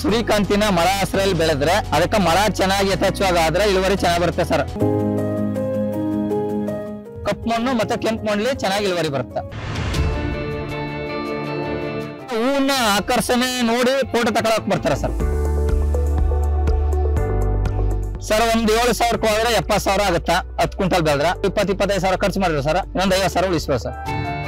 ಸೂರ್ಯಕಾಂತಿನ ಮಳ ಆಶ್ರಯಲ್ಲಿ ಬೆಳೆದ್ರೆ ಅದಕ್ಕೆ ಮಳ ಚೆನ್ನಾಗಿ ಯಥೇಚ್ಛವಾಗಿ ಆದ್ರೆ ಇಳುವರಿ ಚೆನ್ನಾಗಿ ಬರುತ್ತೆ ಸರ್ ಕಪ್ಪು ಮಣ್ಣು ಮತ್ತೆ ಕೆಂಪು ಮಣ್ಣಲ್ಲಿ ಚೆನ್ನಾಗಿ ಇಳುವರಿ ಬರುತ್ತೆ ಹೂವನ್ನ ಆಕರ್ಷಣೆ ನೋಡಿ ಫೋಟೋ ತಗೊಳಕ್ ಬರ್ತಾರೆ ಸರ್ ಸರ್ ಒಂದ್ ಏಳು ಸಾವಿರಕ್ಕೆ ಹೋದ್ರೆ ಎಪ್ಪತ್ತು ಸಾವಿರ ಆಗುತ್ತಾ ಹತ್ತು ಕ್ವಿಂಟಲ್ ಬೆಳೆದ್ರ ಇಪ್ಪತ್ತು ಇಪ್ಪತ್ತೈದು ಸಾವಿರ ಖರ್ಚು ಮಾಡಿದ್ರು ಸರ್ ಇನ್ನೊಂದು ಐವತ್ತು ಸಾವಿರ ಉಳಿಸ್ಬೋದು ಸರ್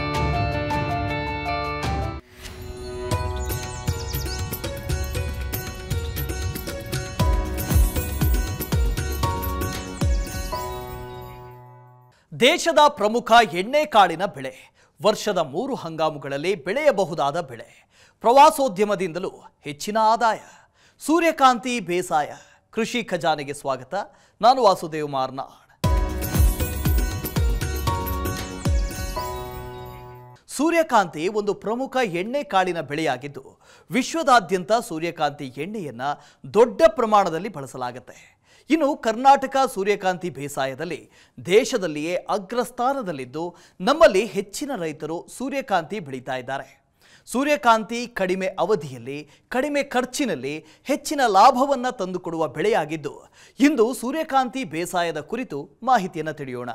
ದೇಶದ ಪ್ರಮುಖ ಎಣ್ಣೆಕಾಳಿನ ಬೆಳೆ ವರ್ಷದ ಮೂರು ಹಂಗಾಮುಗಳಲ್ಲಿ ಬೆಳೆಯಬಹುದಾದ ಬೆಳೆ ಪ್ರವಾಸೋದ್ಯಮದಿಂದಲೂ ಹೆಚ್ಚಿನ ಆದಾಯ ಸೂರ್ಯಕಾಂತಿ ಬೇಸಾಯ ಕೃಷಿ ಖಜಾನೆಗೆ ಸ್ವಾಗತ ನಾನು ವಾಸುದೇವ್ ಮಾರ್ನಾಡ್ ಸೂರ್ಯಕಾಂತಿ ಒಂದು ಪ್ರಮುಖ ಎಣ್ಣೆ ಕಾಳಿನ ಬೆಳೆಯಾಗಿದ್ದು ವಿಶ್ವದಾದ್ಯಂತ ಸೂರ್ಯಕಾಂತಿ ಎಣ್ಣೆಯನ್ನ ದೊಡ್ಡ ಪ್ರಮಾಣದಲ್ಲಿ ಬಳಸಲಾಗುತ್ತೆ ಇನ್ನು ಕರ್ನಾಟಕ ಸೂರ್ಯಕಾಂತಿ ಬೇಸಾಯದಲ್ಲಿ ದೇಶದಲ್ಲಿಯೇ ಅಗ್ರಸ್ಥಾನದಲ್ಲಿದ್ದು ನಮ್ಮಲ್ಲಿ ಹೆಚ್ಚಿನ ರೈತರು ಸೂರ್ಯಕಾಂತಿ ಬೆಳೀತಾ ಇದ್ದಾರೆ ಸೂರ್ಯಕಾಂತಿ ಕಡಿಮೆ ಅವಧಿಯಲ್ಲಿ ಕಡಿಮೆ ಖರ್ಚಿನಲ್ಲಿ ಹೆಚ್ಚಿನ ಲಾಭವನ್ನ ತಂದುಕೊಡುವ ಬೆಳೆಯಾಗಿದ್ದು ಇಂದು ಸೂರ್ಯಕಾಂತಿ ಬೇಸಾಯದ ಕುರಿತು ಮಾಹಿತಿಯನ್ನು ತಿಳಿಯೋಣ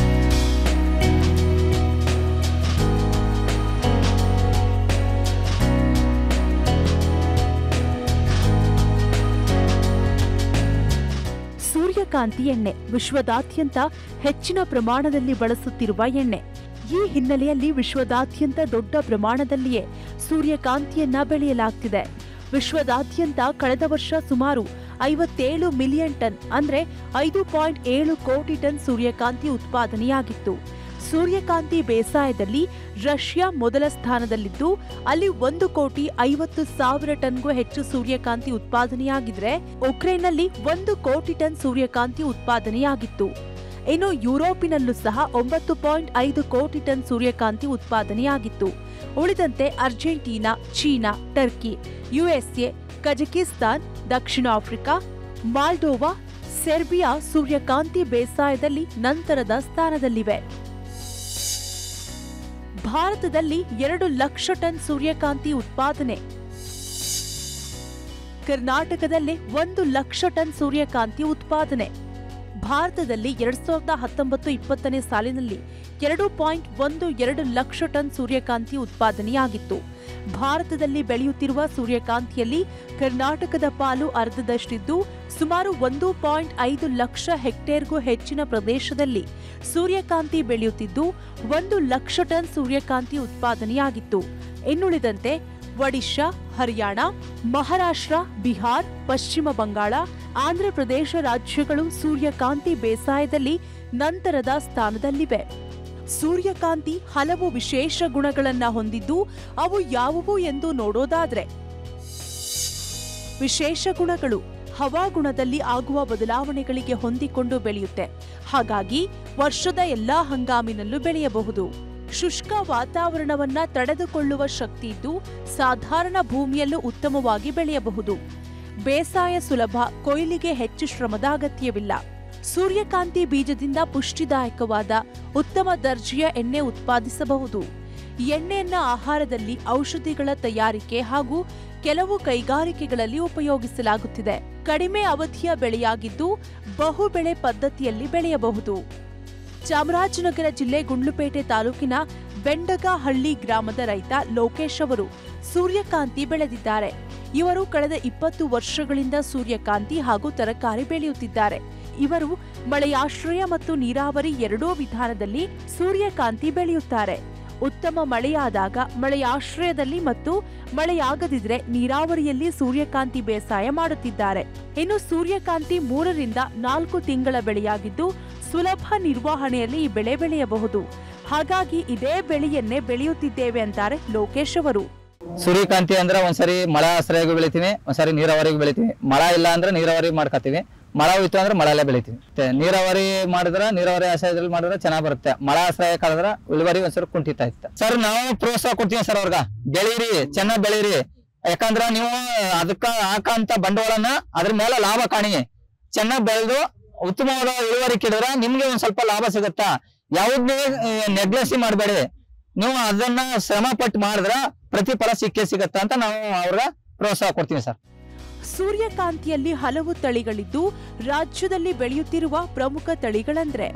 ಸೂರ್ಯಕಾಂತಿ ಎಣ್ಣೆ ವಿಶ್ವದಾದ್ಯಂತ ಹೆಚ್ಚಿನ ಪ್ರಮಾಣದಲ್ಲಿ ಬಳಸುತ್ತಿರುವ ಎಣ್ಣೆ ಈ ಹಿನ್ನೆಲೆಯಲ್ಲಿ ವಿಶ್ವದಾದ್ಯಂತ ದೊಡ್ಡ ಪ್ರಮಾಣದಲ್ಲಿಯೇ ಸೂರ್ಯಕಾಂತಿಯನ್ನ ಬೆಳೆಯಲಾಗ್ತಿದೆ ವಿಶ್ವದಾದ್ಯಂತ ಕಳೆದ ವರ್ಷ ಸುಮಾರು ಐವತ್ತೇಳು ಮಿಲಿಯನ್ ಟನ್ ಅಂದ್ರೆ ಐದು ಪಾಯಿಂಟ್ ಏಳು ಕೋಟಿ ಟನ್ ಸೂರ್ಯಕಾಂತಿ ಉತ್ಪಾದನೆಯಾಗಿತ್ತು ಸೂರ್ಯಕಾಂತಿ ಬೇಸಾಯದಲ್ಲಿ ರಷ್ಯಾ ಮೊದಲ ಸ್ಥಾನದಲ್ಲಿದ್ದು ಅಲ್ಲಿ ಒಂದು ಕೋಟಿ ಐವತ್ತು ಸಾವಿರ ಟನ್ಗೂ ಹೆಚ್ಚು ಸೂರ್ಯಕಾಂತಿ ಉತ್ಪಾದನೆಯಾಗಿದ್ರೆ ಉಕ್ರೇನ್ನಲ್ಲಿ ಒಂದು ಕೋಟಿ ಟನ್ ಸೂರ್ಯಕಾಂತಿ ಉತ್ಪಾದನೆಯಾಗಿತ್ತು ಇನ್ನು ಯುರೋಪಿನಲ್ಲೂ ಸಹ ಒಂಬತ್ತು ಪಾಯಿಂಟ್ ಐದು ಕೋಟಿ ಟನ್ ಸೂರ್ಯಕಾಂತಿ ಉತ್ಪಾದನೆಯಾಗಿತ್ತು ಉಳಿದಂತೆ Argentina China Turkey USA Kazakhstan ದಕ್ಷಿಣ ಆಫ್ರಿಕಾ ಮಾಲ್ಡೋವಾ ಸೆರ್ಬಿಯಾ ಸೂರ್ಯಕಾಂತಿ ಬೇಸಾಯದಲ್ಲಿ ನಂತರದ ಸ್ಥಾನದಲ್ಲಿವೆ ಭಾರತದಲ್ಲಿ ಎರಡು ಲಕ್ಷ ಟನ್ ಸೂರ್ಯಕಾಂತಿ ಉತ್ಪಾದನೆ ಕರ್ನಾಟಕದಲ್ಲಿ ಒಂದು ಲಕ್ಷ ಟನ್ ಸೂರ್ಯಕಾಂತಿ ಉತ್ಪಾದನೆ ಭಾರತದಲ್ಲಿ ಎರಡ್ ಸಾವಿರದ ಹತ್ತೊಂಬತ್ತು ಇಪ್ಪತ್ತನೇ ಸಾಲಿನಲ್ಲಿ ಎರಡು ಪಾಯಿಂಟ್ ಒಂದು ಎರಡು ಲಕ್ಷ ಟನ್ ಸೂರ್ಯಕಾಂತಿ ಉತ್ಪಾದನೆಯಾಗಿತ್ತು ಭಾರತದಲ್ಲಿ ಬೆಳೆಯುತ್ತಿರುವ ಸೂರ್ಯಕಾಂತಿಯಲ್ಲಿ ಕರ್ನಾಟಕದ ಪಾಲು ಅರ್ಧದಷ್ಟಿದ್ದು ಸುಮಾರು ಒಂದು ಪಾಯಿಂಟ್ ಐದು ಲಕ್ಷ ಹೆಕ್ಟೇರ್ಗೂ ಹೆಚ್ಚಿನ ಪ್ರದೇಶದಲ್ಲಿ ಸೂರ್ಯಕಾಂತಿ ಬೆಳೆಯುತ್ತಿದ್ದು ಒಂದು ಲಕ್ಷ ಟನ್ ಸೂರ್ಯಕಾಂತಿ ಉತ್ಪಾದನೆಯಾಗಿತ್ತು ಇನ್ನುಳಿದಂತೆ ಒಡಿಶಾ ಹರಿಯಾಣ ಮಹಾರಾಷ್ಟ್ರ ಬಿಹಾರ್ ಪಶ್ಚಿಮ ಬಂಗಾಳ ಆಂಧ್ರಪ್ರದೇಶ ರಾಜ್ಯಗಳು ಸೂರ್ಯಕಾಂತಿ ಬೇಸಾಯದಲ್ಲಿ ನಂತರದ ಸ್ಥಾನದಲ್ಲಿವೆ ಸೂರ್ಯಕಾಂತಿ ಹಲವು ವಿಶೇಷ ಗುಣಗಳನ್ನ ಹೊಂದಿದ್ದು ಅವು ಯಾವುವು ಎಂದು ನೋಡೋದಾದ್ರೆ ವಿಶೇಷ ಗುಣಗಳು ಹವಾಗುಣದಲ್ಲಿ ಆಗುವ ಬದಲಾವಣೆಗಳಿಗೆ ಹೊಂದಿಕೊಂಡು ಬೆಳೆಯುತ್ತೆ ಹಾಗಾಗಿ ವರ್ಷದ ಎಲ್ಲಾ ಹಂಗಾಮಿನಲ್ಲೂ ಬೆಳೆಯಬಹುದು ಶುಷ್ಕ ವಾತಾವರಣವನ್ನ ತಡೆದುಕೊಳ್ಳುವ ಶಕ್ತಿ ಇದ್ದು ಸಾಧಾರಣ ಭೂಮಿಯಲ್ಲೂ ಉತ್ತಮವಾಗಿ ಬೆಳೆಯಬಹುದು ಬೇಸಾಯ ಸುಲಭ ಕೊಯ್ಲಿಗೆ ಹೆಚ್ಚು ಶ್ರಮದ ಅಗತ್ಯವಿಲ್ಲ ಸೂರ್ಯಕಾಂತಿ ಬೀಜದಿಂದ ಪುಷ್ಟಿದಾಯಕವಾದ ಉತ್ತಮ ದರ್ಜೆಯ ಎಣ್ಣೆ ಉತ್ಪಾದಿಸಬಹುದು ಎಣ್ಣೆಯನ್ನ ಆಹಾರದಲ್ಲಿ ಔಷಧಿಗಳ ತಯಾರಿಕೆ ಹಾಗೂ ಕೆಲವು ಕೈಗಾರಿಕೆಗಳಲ್ಲಿ ಉಪಯೋಗಿಸಲಾಗುತ್ತಿದೆ ಕಡಿಮೆ ಅವಧಿಯ ಬೆಳೆಯಾಗಿದ್ದು ಬಹುಬೆಳೆ ಪದ್ಧತಿಯಲ್ಲಿ ಬೆಳೆಯಬಹುದು ಚಾಮರಾಜನಗರ ಜಿಲ್ಲೆ ಗುಂಡ್ಲುಪೇಟೆ ತಾಲೂಕಿನ ಬೆಂಡಗಹಳ್ಳಿ ಗ್ರಾಮದ ರೈತ ಲೋಕೇಶ್ ಅವರು ಸೂರ್ಯಕಾಂತಿ ಬೆಳೆದಿದ್ದಾರೆ ಇವರು ಕಳೆದ ಇಪ್ಪತ್ತು ವರ್ಷಗಳಿಂದ ಸೂರ್ಯಕಾಂತಿ ಹಾಗೂ ತರಕಾರಿ ಬೆಳೆಯುತ್ತಿದ್ದಾರೆ ಇವರು ಮಳೆಯಾಶ್ರಯ ಮತ್ತು ನೀರಾವರಿ ಎರಡೂ ವಿಧಾನದಲ್ಲಿ ಸೂರ್ಯಕಾಂತಿ ಬೆಳೆಯುತ್ತಾರೆ ಉತ್ತಮ ಮಳೆಯಾದಾಗ ಮಳೆಯಾಶ್ರಯದಲ್ಲಿ ಮತ್ತು ಮಳೆಯಾಗದಿದ್ರೆ ನೀರಾವರಿಯಲ್ಲಿ ಸೂರ್ಯಕಾಂತಿ ಬೇಸಾಯ ಮಾಡುತ್ತಿದ್ದಾರೆ ಇನ್ನು ಸೂರ್ಯಕಾಂತಿ ಮೂರರಿಂದ ನಾಲ್ಕು ತಿಂಗಳ ಬೆಳೆಯಾಗಿದ್ದು ಸುಲಭ ನಿರ್ವಹಣೆಯಲ್ಲಿ ಈ ಬೆಳೆ ಬೆಳೆಯಬಹುದು ಹಾಗಾಗಿ ಇದೇ ಬೆಳೆಯನ್ನೇ ಬೆಳೆಯುತ್ತಿದ್ದೇವೆ ಅಂತಾರೆ ಲೋಕೇಶ್ ಅವರು ಸೂರ್ಯಕಾಂತಿ ಅಂದ್ರೆ ಒಂದ್ಸರಿ ಮಳೆ ಆಶ್ರಯಗೂ ಬೆಳಿತೀವಿ ಒಂದ್ಸರಿ ನೀರಾವರಿಗೂ ಬೆಳಿತೀವಿ ಮಳೆ ಇಲ್ಲ ಅಂದ್ರೆ ನೀರಾವರಿ ಮಾಡ್ಕೊತೀವಿ ಮಳೆ ಹೋಯ್ತು ಅಂದ್ರೆ ಮಳೆಲ್ಲೇ ಬೆಳಿತೀವಿ ಮತ್ತೆ ನೀರಾವರಿ ಮಾಡಿದ್ರೆ ನೀರಾವರಿ ಆಶ್ರಯದಲ್ಲಿ ಮಾಡಿದ್ರೆ ಚೆನ್ನಾಗ್ ಬರುತ್ತೆ ಮಳೆ ಆಶ್ರಯ ಕಳೆದ್ರೆ ಇಳುವರಿ ಒಂದ್ಸರಿ ಕುಂಠಿತ ಇತ್ತು ಸರ್ ನಾವು ಪ್ರೋತ್ಸಾಹ ಕೊಡ್ತೀವಿ ಸರ್ ಅವ್ರಗ ಬೆಳೀರಿ ಚೆನ್ನಾಗ್ ಬೆಳೀರಿ ಯಾಕಂದ್ರ ನೀವು ಅದಕ್ಕ ಹಾಕಂತ ಬಂಡವಾಳನ ಅದ್ರ ಮೇಲೆ ಲಾಭ ಕಾಣಿ ಚೆನ್ನಾಗ್ ಬೆಳೆದು ಉತ್ತಮವಾದ ಇಳುವರಿ ಕಿಡಿದ್ರೆ ನಿಮ್ಗೆ ಒಂದ್ ಸ್ವಲ್ಪ ಲಾಭ ಸಿಗುತ್ತಾ ಯಾವ್ದೇ ನೆಗ್ಲೆಸಿ ಮಾಡಬೇಡಿ ನೀವು ಅದನ್ನ ಶ್ರಮ ಪಟ್ಟು ಮಾಡಿದ್ರ ಪ್ರತಿಫಲ ಸಿಕ್ಕೇ ಸಿಗತ್ತ ಅಂತ ನಾವು ಅವ್ರ ಪ್ರೋತ್ಸಾಹ ಕೊಡ್ತೀವಿ ಸರ್ ಸೂರ್ಯಕಾಂತಿಯಲ್ಲಿ ಹಲವು ತಳಿಗಳಿದ್ದು ರಾಜ್ಯದಲ್ಲಿ ಬೆಳೆಯುತ್ತಿರುವ ಪ್ರಮುಖ ತಳಿಗಳಂದ್ರೆ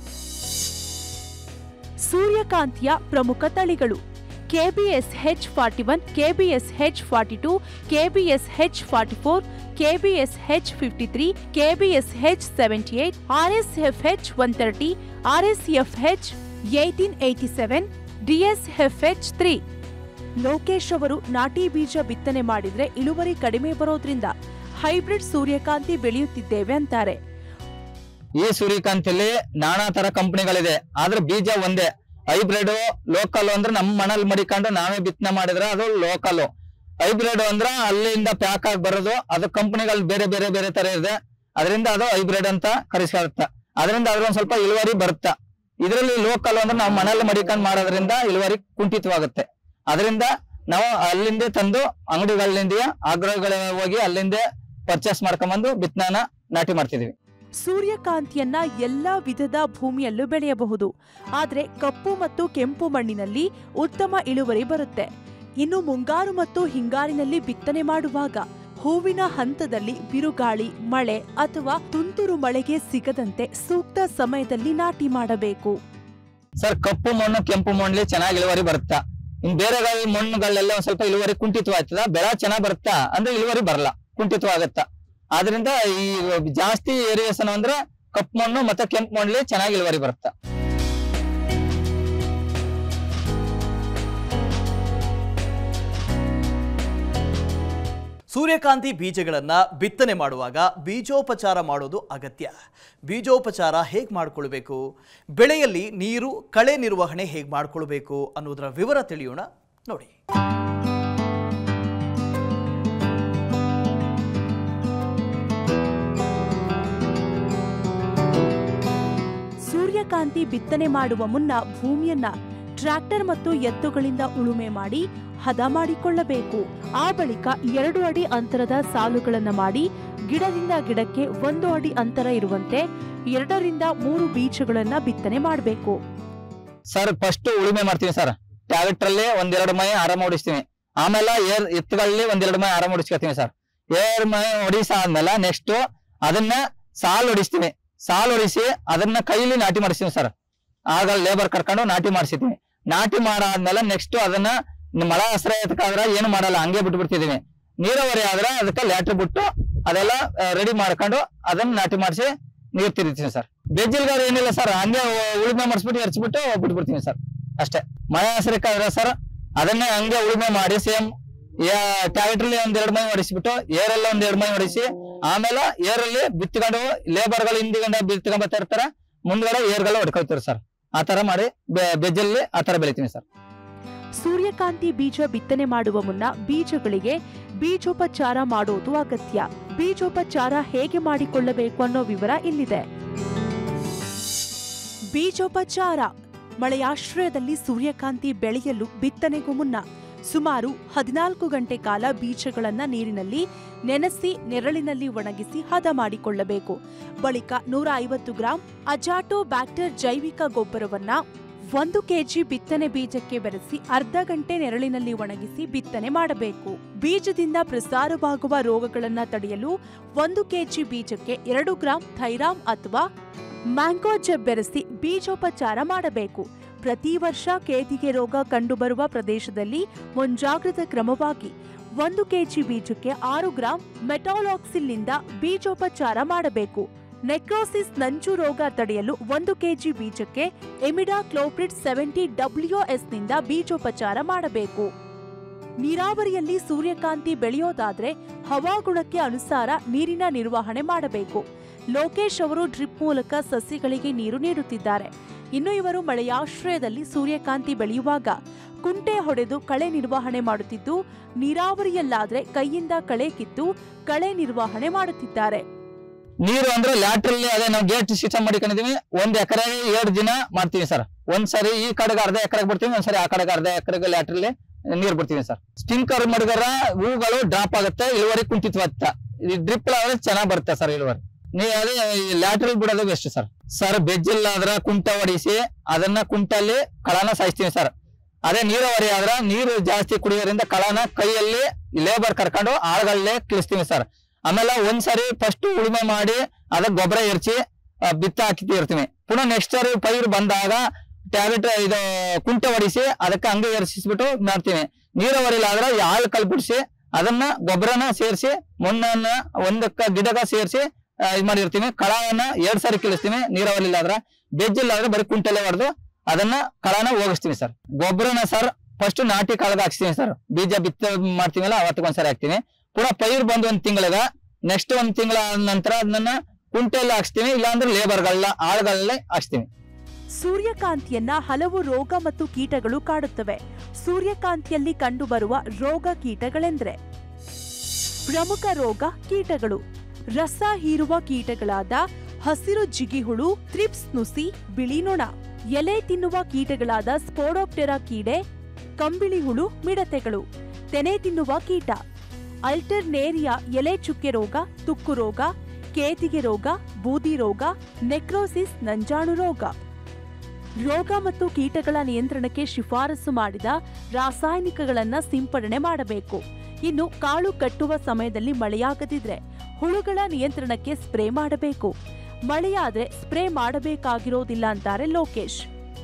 ಸೂರ್ಯಕಾಂತಿಯ ಪ್ರಮುಖ ತಳಿಗಳು KBS H forty one KBS H forty two KBS H forty four KBS H fifty three KBS H seventy eight RSF H one thirty RSF H eighteen eighty seven DSF H three Lokesh ಅವರು ನಾಟಿ ಬೀಜ ಬಿತ್ತನೆ ಮಾಡಿದ್ರೆ ಇಳುವರಿ ಕಡಿಮೆ ಬರೋದ್ರಿಂದ hybrid ಸೂರ್ಯಕಾಂತಿ ಬೆಳೆಯುತ್ತಿದ್ದೇವೆ ಅಂತಾರೆ ಈ ಸೂರ್ಯಕಾಂತಿಯಲ್ಲಿ ನಾನಾ ತರ ಕಂಪನಿಗಳಿದೆ ಆದ್ರೆ ಬೀಜ ಒಂದೇ ಹೈಬ್ರಿಡ್ ಲೋಕಲ್ ಅಂದ್ರೆ ನಮ್ಮ ಮನೇಲಿ ಮಡಿಕೊಂಡು ನಾವೇ ಬಿತ್ತನೆ ಮಾಡಿದ್ರೆ ಅದು ಲೋಕಲ್ ಹೈಬ್ರಿಡ್ ಅಂದ್ರೆ ಅಲ್ಲಿಂದ ಪ್ಯಾಕ್ ಆಗಿ ಬರೋದು ಅದು ಕಂಪನಿಗಳು ಬೇರೆ ಬೇರೆ ಬೇರೆ ತರ ಇದೆ ಅದರಿಂದ ಅದು ಹೈಬ್ರಿಡ್ ಅಂತ ಕರೆಸ್ಕೊಳ್ಳುತ್ತೆ ಅದರಿಂದ ಅದ್ರ ಒಂದ್ ಸ್ವಲ್ಪ ಇಳುವರಿ ಬರುತ್ತೆ ಇದರಲ್ಲಿ ಲೋಕಲ್ ಅಂದ್ರೆ ನಾವು ಮನೇಲಿ ಮಡಿಕೊಂಡು ಮಾಡೋದ್ರಿಂದ ಇಳುವರಿ ಕುಂಠಿತವಾಗುತ್ತೆ ಅದರಿಂದ ನಾವು ಅಲ್ಲಿಂದ ತಂದು ಅಂಗಡಿಗಳಿಂದ ಆಗ್ರಹಗಳಿಗೆ ಹೋಗಿ ಅಲ್ಲಿಂದ ಪರ್ಚೇಸ್ ಮಾಡ್ಕೊಂಬಂದು ಬಿತ್ತನೆನ ನಾಟಿ ಮಾಡ್ತಿದೀವಿ ಸೂರ್ಯಕಾಂತಿಯನ್ನ ಎಲ್ಲಾ ವಿಧದ ಭೂಮಿಯಲ್ಲೂ ಬೆಳೆಯಬಹುದು ಆದರೆ ಕಪ್ಪು ಮತ್ತು ಕೆಂಪು ಮಣ್ಣಿನಲ್ಲಿ ಉತ್ತಮ ಇಳುವರಿ ಬರುತ್ತೆ ಇನ್ನು ಮುಂಗಾರು ಮತ್ತು ಹಿಂಗಾರಿನಲ್ಲಿ ಬಿತ್ತನೆ ಮಾಡುವಾಗ ಹೂವಿನ ಹಂತದಲ್ಲಿ ಬಿರುಗಾಳಿ ಮಳೆ ಅಥವಾ ತುಂತುರು ಮಳೆಗೆ ಸಿಗದಂತೆ ಸೂಕ್ತ ಸಮಯದಲ್ಲಿ ನಾಟಿ ಮಾಡಬೇಕು ಸರ್ ಕಪ್ಪು ಮಣ್ಣು ಕೆಂಪು ಮಣ್ಣಲ್ಲಿ ಚೆನ್ನಾಗಿ ಇಳುವರಿ ಬರುತ್ತಾ ಇನ್ ಬೇರೆ ಗಾಳಿ ಮಣ್ಣುಗಳೆಲ್ಲ ಒಂದ್ ಸ್ವಲ್ಪ ಇಳುವರಿ ಕುಂಠಿತವಾಗ್ತದ ಬೆಳೆ ಚೆನ್ನಾಗ್ ಬರುತ್ತಾ ಅಂದ್ರೆ ಇಳುವರಿ ಬರಲ್ಲ ಕುಂಠಿತವಾಗತ್ತ ಆದ್ರಿಂದ ಈ ಜಾಸ್ತಿ ಏರಿಯೇಷನ್ ಅಂದ್ರೆ ಕಪ್ಪು ಮಣ್ಣು ಮತ್ತೆ ಕೆಂಪು ಮಣ್ಣಲ್ಲಿ ಚೆನ್ನಾಗಿ ಇಳುವರಿ ಬರುತ್ತಾ ಸೂರ್ಯಕಾಂತಿ ಬೀಜಗಳನ್ನು ಬಿತ್ತನೆ ಮಾಡುವಾಗ ಬೀಜೋಪಚಾರ ಮಾಡೋದು ಅಗತ್ಯ ಬೀಜೋಪಚಾರ ಹೇಗೆ ಮಾಡಿಕೊಳ್ಬೇಕು ಬೆಳೆಯಲ್ಲಿ ನೀರು ಕಳೆ ನಿರ್ವಹಣೆ ಹೇಗೆ ಮಾಡಿಕೊಳ್ಬೇಕು ಅನ್ನೋದರ ವಿವರ ತಿಳಿಯೋಣ ನೋಡಿ ಸೂರ್ಯಕಾಂತಿ ಬಿತ್ತನೆ ಮಾಡುವ ಮುನ್ನ ಭೂಮಿಯನ್ನ ಟ್ರ್ಯಾಕ್ಟರ್ ಮತ್ತು ಎತ್ತುಗಳಿಂದ ಉಳುಮೆ ಮಾಡಿ ಹದ ಮಾಡಿಕೊಳ್ಳಬೇಕು ಆ ಬಳಿಕ ಎರಡು ಅಡಿ ಅಂತರದ ಸಾಲುಗಳನ್ನ ಮಾಡಿ ಗಿಡದಿಂದ ಗಿಡಕ್ಕೆ ಒಂದು ಅಡಿ ಅಂತರ ಇರುವಂತೆ ಎರಡರಿಂದ ಮೂರು ಬೀಜಗಳನ್ನ ಬಿತ್ತನೆ ಮಾಡಬೇಕು ಸರ್ ಫಸ್ಟ್ ಉಳುಮೆ ಮಾಡ್ತೀವಿ ಸರ್ ಟ್ರಾಕ್ಟರ್ ಅಲ್ಲಿ ಒಂದೆರಡು ಮೈ ಆರಾಮ ಹೊಡಿಸ್ತೀವಿ ಆಮೇಲೆ ಏರ್ ಎತ್ತುಗಳಲ್ಲಿ ಒಂದೆರಡು ಮೈ ಆರಾಮ ಹೊಡಿಸ್ಕೊತೀವಿ ಸರ್ ಏರ್ ಮೈ ಹೊಡಿಸಾದ್ಮೇಲೆ ನೆಕ್ಸ್ಟ್ ಅದನ್ನ ಸಾಲ್ ಹೊಡಿಸ್ತೀವಿ ಸಾಲ್ ಹೊಡಿಸಿ ಅದನ್ನ ಕೈಲಿ ನಾಟಿ ಮಾಡಿಸ್ತೀವಿ ಸರ್ ಆಗ ಲೇಬರ್ ಕರ್ಕೊಂಡು ನಾಟಿ ಮಾಡಿಸಿದ್ವಿ ನಾಟಿ ಮಾಡಾದ್ಮೇಲೆ ನೆಕ್ಸ್ಟ್ ಅದನ್ನ ಮಳ ಆಶ್ರಯತ್ಕಾದ್ರೆ ಏನು ಮಾಡಲ್ಲ ಹಂಗೆ ಬಿಟ್ಟು ಬಿಡ್ತಿದೀವಿ ನೀರಾವರಿ ಆದ್ರೆ ಅದಕ್ಕೆ ಲ್ಯಾಟ್ರ್ ಬಿಟ್ಟು ಅದೆಲ್ಲ ರೆಡಿ ಮಾಡ್ಕೊಂಡು ಅದನ್ನ ನಾಟಿ ಮಾಡಿಸಿ ನೀರ್ ತಿರುಗ್ತೀವಿ ಸರ್ ಬೆಜ್ಜಿಲ್ಗಾರ ಏನಿಲ್ಲ ಸರ್ ಹಂಗೆ ಉ- ಉಳುಮೆ ಮಾಡಿಸ್ಬಿಟ್ಟು ಎರ್ಚ್ಬಿಟ್ಟು ಬಿಟ್ಬಿಡ್ತೀವಿ ಸರ್ ಅಷ್ಟೇ ಮಳೆ ಆಶ್ರಯಕ್ಕಾದ್ರೆ ಸರ್ ಅದನ್ನೇ ಹಂಗೆ ಉಳುಮೆ ಮಾಡಿ ಸೇಮ್ ಟ್ಯಾಕ್ಟ್ರಲ್ಲಿ ಒಂದ್ ಎರಡು ಮೈ ಹೊಡಿಸ್ಬಿಟ್ಟು ಏರೆಲ್ಲ ಒಂದ್ ಎರಡು ಮೈ ಹೊಡಿಸಿ ಆಮೇಲೆ ಏರಲ್ಲಿ ಬಿತ್ಕೊಂಡು ಲೇಬರ್ಗಳು ಹಿಂದಿಗಂಡ ಬಿತ್ಕೊಂಡ್ ಬರ್ತಾ ಇರ್ತಾರೆ ಮುಂದ್ಗಡೆ ಏರ್ಗಳು ಹೊಡ್ಕೊಳ್ತಾರೆ ಸರ್ ಆ ತರ ಮಾಡಿ ಬೆ- ಬೆಜ್ಜಲ್ಲಿ ಆ ತರ ಬೆಳಿತೀವಿ ಸರ್ ಸೂರ್ಯಕಾಂತಿ ಬೀಜ ಬಿತ್ತನೆ ಮಾಡುವ ಮುನ್ನ ಬೀಜಗಳಿಗೆ ಬೀಜೋಪಚಾರ ಮಾಡೋದು ಅಗತ್ಯ ಬೀಜೋಪಚಾರ ಹೇಗೆ ಮಾಡಿಕೊಳ್ಳಬೇಕು ಅನ್ನೋ ವಿವರ ಇಲ್ಲಿದೆ ಬೀಜೋಪಚಾರ ಮಳೆಯಾಶ್ರಯದಲ್ಲಿ ಸೂರ್ಯಕಾಂತಿ ಬೆಳೆಯಲು ಬಿತ್ತನೆಗೂ ಮುನ್ನ ಸುಮಾರು ಹದಿನಾಲ್ಕು ಗಂಟೆ ಕಾಲ ಬೀಜಗಳನ್ನ ನೀರಿನಲ್ಲಿ ನೆನೆಸಿ ನೆರಳಿನಲ್ಲಿ ಒಣಗಿಸಿ ಹದ ಮಾಡಿಕೊಳ್ಳಬೇಕು ಬಳಿಕ ನೂರ ಐವತ್ತು ಗ್ರಾಂ ಅಜಾಟೋ ಬ್ಯಾಕ್ಟರ್ ಜೈವಿಕ ಗೊಬ್ಬರವನ್ನ ಒಂದು ಕೆಜಿ ಬಿತ್ತನೆ ಬೀಜಕ್ಕೆ ಬೆರೆಸಿ ಅರ್ಧ ಗಂಟೆ ನೆರಳಿನಲ್ಲಿ ಒಣಗಿಸಿ ಬಿತ್ತನೆ ಮಾಡಬೇಕು ಬೀಜದಿಂದ ಪ್ರಸಾರವಾಗುವ ರೋಗಗಳನ್ನ ತಡೆಯಲು ಒಂದು ಕೆಜಿ ಬೀಜಕ್ಕೆ ಎರಡು ಗ್ರಾಂ ಥೈರಾಮ್ ಅಥವಾ ಮ್ಯಾಂಗೋಜೆಬ್ ಬೆರೆಸಿ ಬೀಜೋಪಚಾರ ಮಾಡಬೇಕು ಪ್ರತಿ ವರ್ಷ ಕೇದಿಗೆ ರೋಗ ಕಂಡುಬರುವ ಪ್ರದೇಶದಲ್ಲಿ ಮುಂಜಾಗ್ರತಾ ಕ್ರಮವಾಗಿ ಒಂದು ಕೆಜಿ ಬೀಜಕ್ಕೆ ಆರು ಗ್ರಾಂ ಮೆಟಾಲಾಕ್ಸಿಲ್ನಿಂದ ಬೀಜೋಪಚಾರ ಮಾಡಬೇಕು ನೆಕ್ರೋಸಿಸ್ ನಂಜು ರೋಗ ತಡೆಯಲು ಒಂದು ಕೆಜಿ ಬೀಜಕ್ಕೆ ಎಮಿಡಾ ಕ್ಲೋಪ್ರಿಡ್ ಸೆವೆಂಟಿ ಡಬ್ಲ್ಯೂಎಸ್ನಿಂದ ಬೀಜೋಪಚಾರ ಮಾಡಬೇಕು ನೀರಾವರಿಯಲ್ಲಿ ಸೂರ್ಯಕಾಂತಿ ಬೆಳೆಯೋದಾದ್ರೆ ಹವಾಗುಣಕ್ಕೆ ಅನುಸಾರ ನೀರಿನ ನಿರ್ವಹಣೆ ಮಾಡಬೇಕು ಲೋಕೇಶ್ ಅವರು ಡ್ರಿಪ್ ಮೂಲಕ ಸಸ್ಯಗಳಿಗೆ ನೀರು ನೀಡುತ್ತಿದ್ದಾರೆ ಇನ್ನು ಇವರು ಮಳೆಯಾಶ್ರಯದಲ್ಲಿ ಸೂರ್ಯಕಾಂತಿ ಬೆಳೆಯುವಾಗ ಕುಂಟೆ ಹೊಡೆದು ಕಳೆ ನಿರ್ವಹಣೆ ಮಾಡುತ್ತಿದ್ದು ನೀರಾವರಿಯಲ್ಲಾದ್ರೆ ಕೈಯಿಂದ ಕಳೆ ಕಿತ್ತು ಕಳೆ ನಿರ್ವಹಣೆ ಮಾಡುತ್ತಿದ್ದಾರೆ ನೀರು ಅಂದ್ರೆ ಲ್ಯಾಟ್ರಲ್ಲಿ ಅದೇ ನಾವು ಗೇಟ್ ಸಿಸ್ಟಮ್ ಮಾಡಿಕೊಂಡಿದೀವಿ ಒಂದ್ ಎಕರೆಗೆ ಎರಡು ದಿನ ಮಾಡ್ತೀವಿ ಸರ್ ಒಂದ್ ಸರಿ ಈ ಕಡೆಗೆ ಅರ್ಧ ಎಕರೆಗೆ ಬಿಡ್ತೀವಿ ಒಂದ್ಸರಿ ಆ ಕಡೆಗೆ ಅರ್ಧ ಎಕರೆಗೆ ಲ್ಯಾಟ್ರಲ್ಲಿ ನೀರ್ ಬಿಡ್ತೀವಿ ಸರ್ ಸ್ಪಿಂಕರ್ ಮಾಡಿದಾರ ಹೂಗಳು ಡ್ರಾಪ್ ಆಗುತ್ತೆ ಇಳುವರಿ ಕುಂಠಿತವಾಗ್ತ ಈ ಡ್ರಿಪ್ ಆದ್ರೆ ಚೆನ್ನಾಗ್ ಬರುತ್ತೆ ಸರ್ ಇಳುವರಿ ನೀವು ಅದೇ ಲ್ಯಾಟ್ರಲ್ ಬಿಡೋದು ಬೆಸ್ಟ್ ಸರ್ ಸರ್ ಬೆಜ್ಜಿಲ್ಲ ಆದ್ರ ಕುಂಟ ಹೊಡಿಸಿ ಅದನ್ನ ಕುಂಟಲ್ಲಿ ಕಳನ ಸಾಯಿಸ್ತೀವಿ ಸರ್ ಅದೇ ನೀರಾವರಿ ಆದ್ರ ನೀರು ಜಾಸ್ತಿ ಕುಡಿಯೋದ್ರಿಂದ ಕಳನ ಕೈಯಲ್ಲಿ ಲೇಬರ್ ಕರ್ಕೊಂಡು ಆಳ್ಗಳಲ್ಲೇ ಕಿಳಿಸ್ತೀವಿ ಸರ್ ಆಮೇಲೆ ಒಂದ್ಸರಿ ಫಸ್ಟ್ ಉಳುಮೆ ಮಾಡಿ ಅದಕ್ಕೆ ಗೊಬ್ಬರ ಎರಚಿ ಆ, ಬಿತ್ತ ಹಾಕಿರ್ತೀವಿ ಪುನಃ ನೆಕ್ಸ್ಟ್ ಸರಿ ಪೈರು ಬಂದಾಗ ಟ್ಯಾಬ್ಲೆಟ್ ಇದು ಕುಂಟೆ ಹೊಡಿಸಿ ಅದಕ್ಕೆ ಹಂಗೆ ಎರಚಿಸ್ಬಿಟ್ಟು ಮಾಡ್ತೀವಿ ನೀರಾವರಿ ಆದ್ರೆ ಆಳ್ ಕಲ್ಬಿಡಿಸಿ ಅದನ್ನ ಗೊಬ್ಬರನ ಸೇರಿಸಿ ಮಣ್ಣನ್ನ ಒಂದಕ್ಕ ಗಿಡಗ ಸೇರಿಸಿ ಇದು ಮಾಡಿರ್ತೀವಿ ಕಳವನ್ನ ಎರಡ್ ಸಾರಿ ಕೀಳಿಸ್ತೀವಿ ನೀರಾವರಿ ಆದ್ರೆ ಬೆಜ್ಜಿಲ್ಲ ಆದ್ರೆ ಬರೀ ಕುಂಟೆಲೆ ಹೊಡೆದು ಅದನ್ನ ಕಳನ ಹೋಗಿಸ್ತೀವಿ ಸರ್ ಗೊಬ್ಬರನ ಸರ್ ಫಸ್ಟ್ ನಾಟಿ ಕಾಳಗ ಹಾಕ್ಸ್ತೀವಿ ಸರ್ ಬೀಜ ಬಿತ್ತ ಮಾಡ್ತೀವಲ್ಲ ಅವತ್ತಿಗೆ ಒಂದ್ಸರಿ ಹಾಕ್ತೀವಿ ಪುನಃ ಪೈರ್ ಬಂದು ಒಂದ್ ತಿಂಗಳಗ ನೆಕ್ಸ್ಟ್ ಒಂದ್ ತಿಂಗಳ ನಂತರ ಅದನ್ನ ಕುಂಟೆಲ್ಲ ಹಾಕ್ಸ್ತೀವಿ ಇಲ್ಲಾಂದ್ರೆ ಲೇಬರ್ಗಳನ್ನ ಆಳುಗಳನ್ನೇ ಹಾಕ್ಸ್ತೀವಿ ಸೂರ್ಯಕಾಂತಿಯನ್ನ ಹಲವು ರೋಗ ಮತ್ತು ಕೀಟಗಳು ಕಾಡುತ್ತವೆ ಸೂರ್ಯಕಾಂತಿಯಲ್ಲಿ ಕಂಡುಬರುವ ರೋಗ ಕೀಟಗಳೆಂದ್ರೆ ಪ್ರಮುಖ ರೋಗ ಕೀಟಗಳು ರಸ ಹೀರುವ ಕೀಟಗಳಾದ ಹಸಿರು ಜಿಗಿಹುಳು ಥ್ರಿಪ್ಸ್ ನುಸಿ ಬಿಳಿ ನೊಣ ಎಲೆ ತಿನ್ನುವ ಕೀಟಗಳಾದ ಸ್ಪೋಡೋಪ್ಟೆರಾ ಕೀಡೆ ಕಂಬಿಳಿ ಹುಳು ಮಿಡತೆಗಳು ತೆನೆ ತಿನ್ನುವ ಕೀಟ ಅಲ್ಟರ್ನೇರಿಯಾ ಎಲೆ ಚುಕ್ಕೆ ರೋಗ ತುಕ್ಕು ರೋಗ ಕೇತಿಗೆ ರೋಗ ಬೂದಿ ರೋಗ ನೆಕ್ರೋಸಿಸ್ ನಂಜಾಣು ರೋಗ ರೋಗ ಮತ್ತು ಕೀಟಗಳ ನಿಯಂತ್ರಣಕ್ಕೆ ಶಿಫಾರಸು ಮಾಡಿದ ರಾಸಾಯನಿಕಗಳನ್ನ ಸಿಂಪಡಣೆ ಮಾಡಬೇಕು ಇನ್ನು ಕಾಳು ಕಟ್ಟುವ ಸಮಯದಲ್ಲಿ ಮಳೆಯಾಗದಿದ್ರೆ ಹುಳುಗಳ ನಿಯಂತ್ರಣಕ್ಕೆ ಸ್ಪ್ರೇ ಮಾಡಬೇಕು ಮಳೆಯಾದ್ರೆ ಸ್ಪ್ರೇ ಮಾಡಬೇಕಾಗಿರೋದಿಲ್ಲ ಅಂತಾರೆ ಲೋಕೇಶ್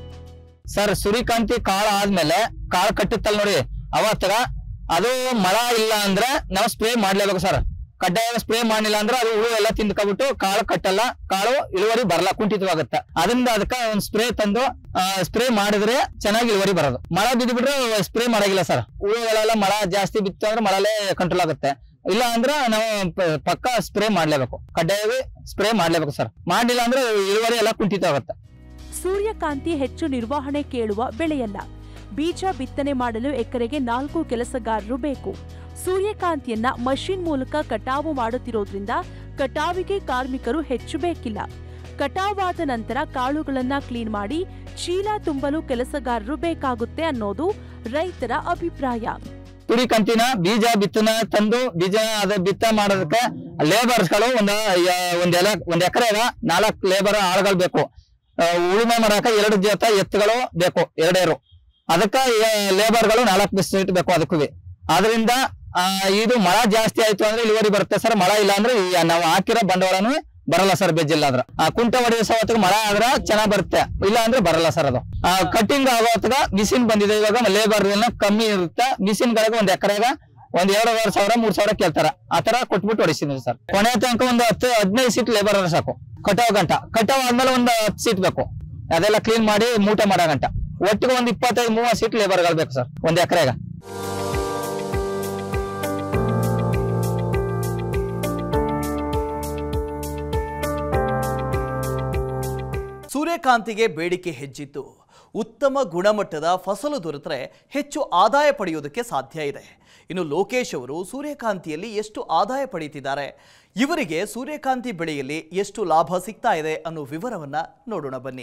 ಸರ್ ಸೂರ್ಯಕಾಂತಿ ಕಾಳು ಆದ್ಮೇಲೆ ಕಾಳು ಕಟ್ಟುತ್ತಲ್ಲ ನೋಡಿ ಅವತ್ತಾಗ ಅದು ಮಳ ಇಲ್ಲ ಅಂದ್ರೆ ನಾವು ಸ್ಪ್ರೇ ಮಾಡ್ಲೇಬೇಕು ಸರ್ ಕಡ್ಡಾಯ ಸ್ಪ್ರೇ ಮಾಡಿಲ್ಲ ಅಂದ್ರೆ ಅದು ಹುಳು ಎಲ್ಲ ತಿಂದ್ಕೊಬಿಟ್ಟು ಕಾಳು ಕಟ್ಟಲ್ಲ ಕಾಳು ಇಳುವರಿ ಬರಲ್ಲ ಕುಂಠಿತವಾಗುತ್ತೆ ಅದರಿಂದ ಅದಕ್ಕೆ ಒಂದು ಸ್ಪ್ರೇ ತಂದು ಸ್ಪ್ರೇ ಮಾಡಿದ್ರೆ ಚೆನ್ನಾಗಿ ಇಳುವರಿ ಬರೋದು ಮಳೆ ಬಿದ್ದು ಬಿಟ್ರೆ ಸ್ಪ್ರೇ ಮಾಡಾಗಿಲ್ಲ ಸರ್ ಹುಳುಗಳೆಲ್ಲ ಮಳ ಜಾಸ್ತಿ ಬಿತ್ತು ಅಂದ್ರೆ ಮಳಲೇ ಕಂಟ್ರೋಲ್ ಆಗುತ್ತೆ ಇಲ್ಲ ಅಂದ್ರೆ ನಾವು ಪ- ಪಕ್ಕ ಸ್ಪ್ರೇ ಮಾಡ್ಲೇಬೇಕು ಕಡ್ಡಾಯವಾಗಿ ಸ್ಪ್ರೇ ಮಾಡ್ಲೇಬೇಕು ಸರ್ ಮಾಡ್ಲಿಲ್ಲ ಅಂದ್ರೆ ಇಳುವರಿ ಎಲ್ಲ ಕುಂಠಿತ ಆಗುತ್ತೆ ಸೂರ್ಯಕಾಂತಿ ಹೆಚ್ಚು ನಿರ್ವಹಣೆ ಕೇಳುವ ಬೆಳೆಯಲ್ಲ ಬೀಜ ಬಿತ್ತನೆ ಮಾಡಲು ಎಕರೆಗೆ ನಾಲ್ಕು ಕೆಲಸಗಾರರು ಬೇಕು ಸೂರ್ಯಕಾಂತಿಯನ್ನ ಮಷಿನ್ ಮೂಲಕ ಕಟಾವು ಮಾಡುತ್ತಿರೋದ್ರಿಂದ ಕಟಾವಿಗೆ ಕಾರ್ಮಿಕರು ಹೆಚ್ಚು ಬೇಕಿಲ್ಲ ಕಟಾವಾದ ನಂತರ ಕಾಳುಗಳನ್ನ ಕ್ಲೀನ್ ಮಾಡಿ ಚೀಲ ತುಂಬಲು ಕೆಲಸಗಾರರು ಬೇಕಾಗುತ್ತೆ ಅನ್ನೋದು ರೈತರ ಅಭಿಪ್ರಾಯ ಸೂರ್ಯಕಾಂತಿನ ಬೀಜ ಬಿತ್ತನ ತಂದು ಬೀಜ ಅದ ಬಿತ್ತ ಮಾಡೋದಕ್ಕೆ ಲೇಬರ್ಸ್ ಗಳು ಒಂದ್ ಯ- ಒಂದ್ ಎಲೆ ಒಂದ್ ಎಕರೆಗ ನಾಲ್ಕು ಲೇಬರ್ ಆಳುಗಳು ಬೇಕು ಆ, ಉಳುಮೆ ಮಾಡಾಕ ಎರಡು ಜೊತೆ ಎತ್ತುಗಳು ಬೇಕು ಎರಡೇರು ಅದಕ್ಕ ಲೇಬರ್ ಗಳು ನಾಲ್ಕು ಸೀಟ್ ಬೇಕು ಅದಕ್ಕೂ ಆದ್ರಿಂದ ಆ, ಇದು ಮಳ ಜಾಸ್ತಿ ಆಯ್ತು ಅಂದ್ರೆ ಇಳುವರಿ ಬರುತ್ತೆ ಸರ್ ಮಳ ಇಲ್ಲ ಅಂದ್ರೆ ಈ ನಾವು ಹಾಕಿರೋ ಬಂಡವಾಳನು ಬರಲ್ಲ ಸರ್ ಬೆಜ್ಜಿಲ್ಲ ಆದ್ರ ಆ ಕುಂಟ ಹೊಡೆಯೋ ಹೊತ್ತಿಗೆ ಮಳ ಆದ್ರ ಚೆನ್ನಾಗ್ ಬರುತ್ತೆ ಇಲ್ಲ ಅಂದ್ರೆ ಬರಲ್ಲ ಸರ್ ಅದು ಆ ಕಟಿಂಗ್ ಆಗೋ ಹೊತ್ತಿಗೆ ಮಿಷಿನ್ ಬಂದಿದೆ ಇವಾಗ ಲೇಬರ್ ಕಮ್ಮಿ ಇರುತ್ತೆ ಮಿಷಿನ್ ಗಳಿಗೆ ಒಂದ್ ಎಕರೆಗ ಒಂದ್ ಎರಡೂವರೆ ಸಾವಿರ ಮೂರ್ ಸಾವಿರ ಕೇಳ್ತಾರ ಆ ತರ ಕೊಟ್ಬಿಟ್ಟು ಹೊಡಿಸಿದ್ವಿ ಸರ್ ಕೊನೆ ತನಕ ಒಂದು ಹತ್ತು ಹದಿನೈದು ಸೀಟ್ ಲೇಬರ್ ಸಾಕು ಕಟಾವ್ ಗಂಟ ಕಟಾವ್ ಆದ್ಮೇಲೆ ಒಂದು ಹತ್ತು ಸೀಟ್ ಬೇಕು ಅದೆಲ್ಲ ಕ್ಲೀನ್ ಮಾಡಿ ಮೂಟೆ ಮಾಡೋ ಗಂಟ ಒಟ್ಟಿಗೆ ಒಂದ್ ಇಪ್ಪತ್ತೈದು ಮೂವತ್ತು ಸೀಟ್ ಲೇಬರ್ಗಳು ಬೇಕು ಸರ್ ಒಂದ್ ಎಕರೆಗ ಸೂರ್ಯಕಾಂತಿಗೆ ಬೇಡಿಕೆ ಹೆಚ್ಚಿತ್ತು ಉತ್ತಮ ಗುಣಮಟ್ಟದ ಫಸಲು ದೊರೆತರೆ ಹೆಚ್ಚು ಆದಾಯ ಪಡೆಯುವುದಕ್ಕೆ ಸಾಧ್ಯ ಇದೆ ಇನ್ನು ಲೋಕೇಶ್ ಅವರು ಸೂರ್ಯಕಾಂತಿಯಲ್ಲಿ ಎಷ್ಟು ಆದಾಯ ಪಡೆಯುತ್ತಿದ್ದಾರೆ ಇವರಿಗೆ ಸೂರ್ಯಕಾಂತಿ ಬೆಳೆಯಲ್ಲಿ ಎಷ್ಟು ಲಾಭ ಸಿಗ್ತಾ ಇದೆ ಅನ್ನೋ ವಿವರವನ್ನ ನೋಡೋಣ ಬನ್ನಿ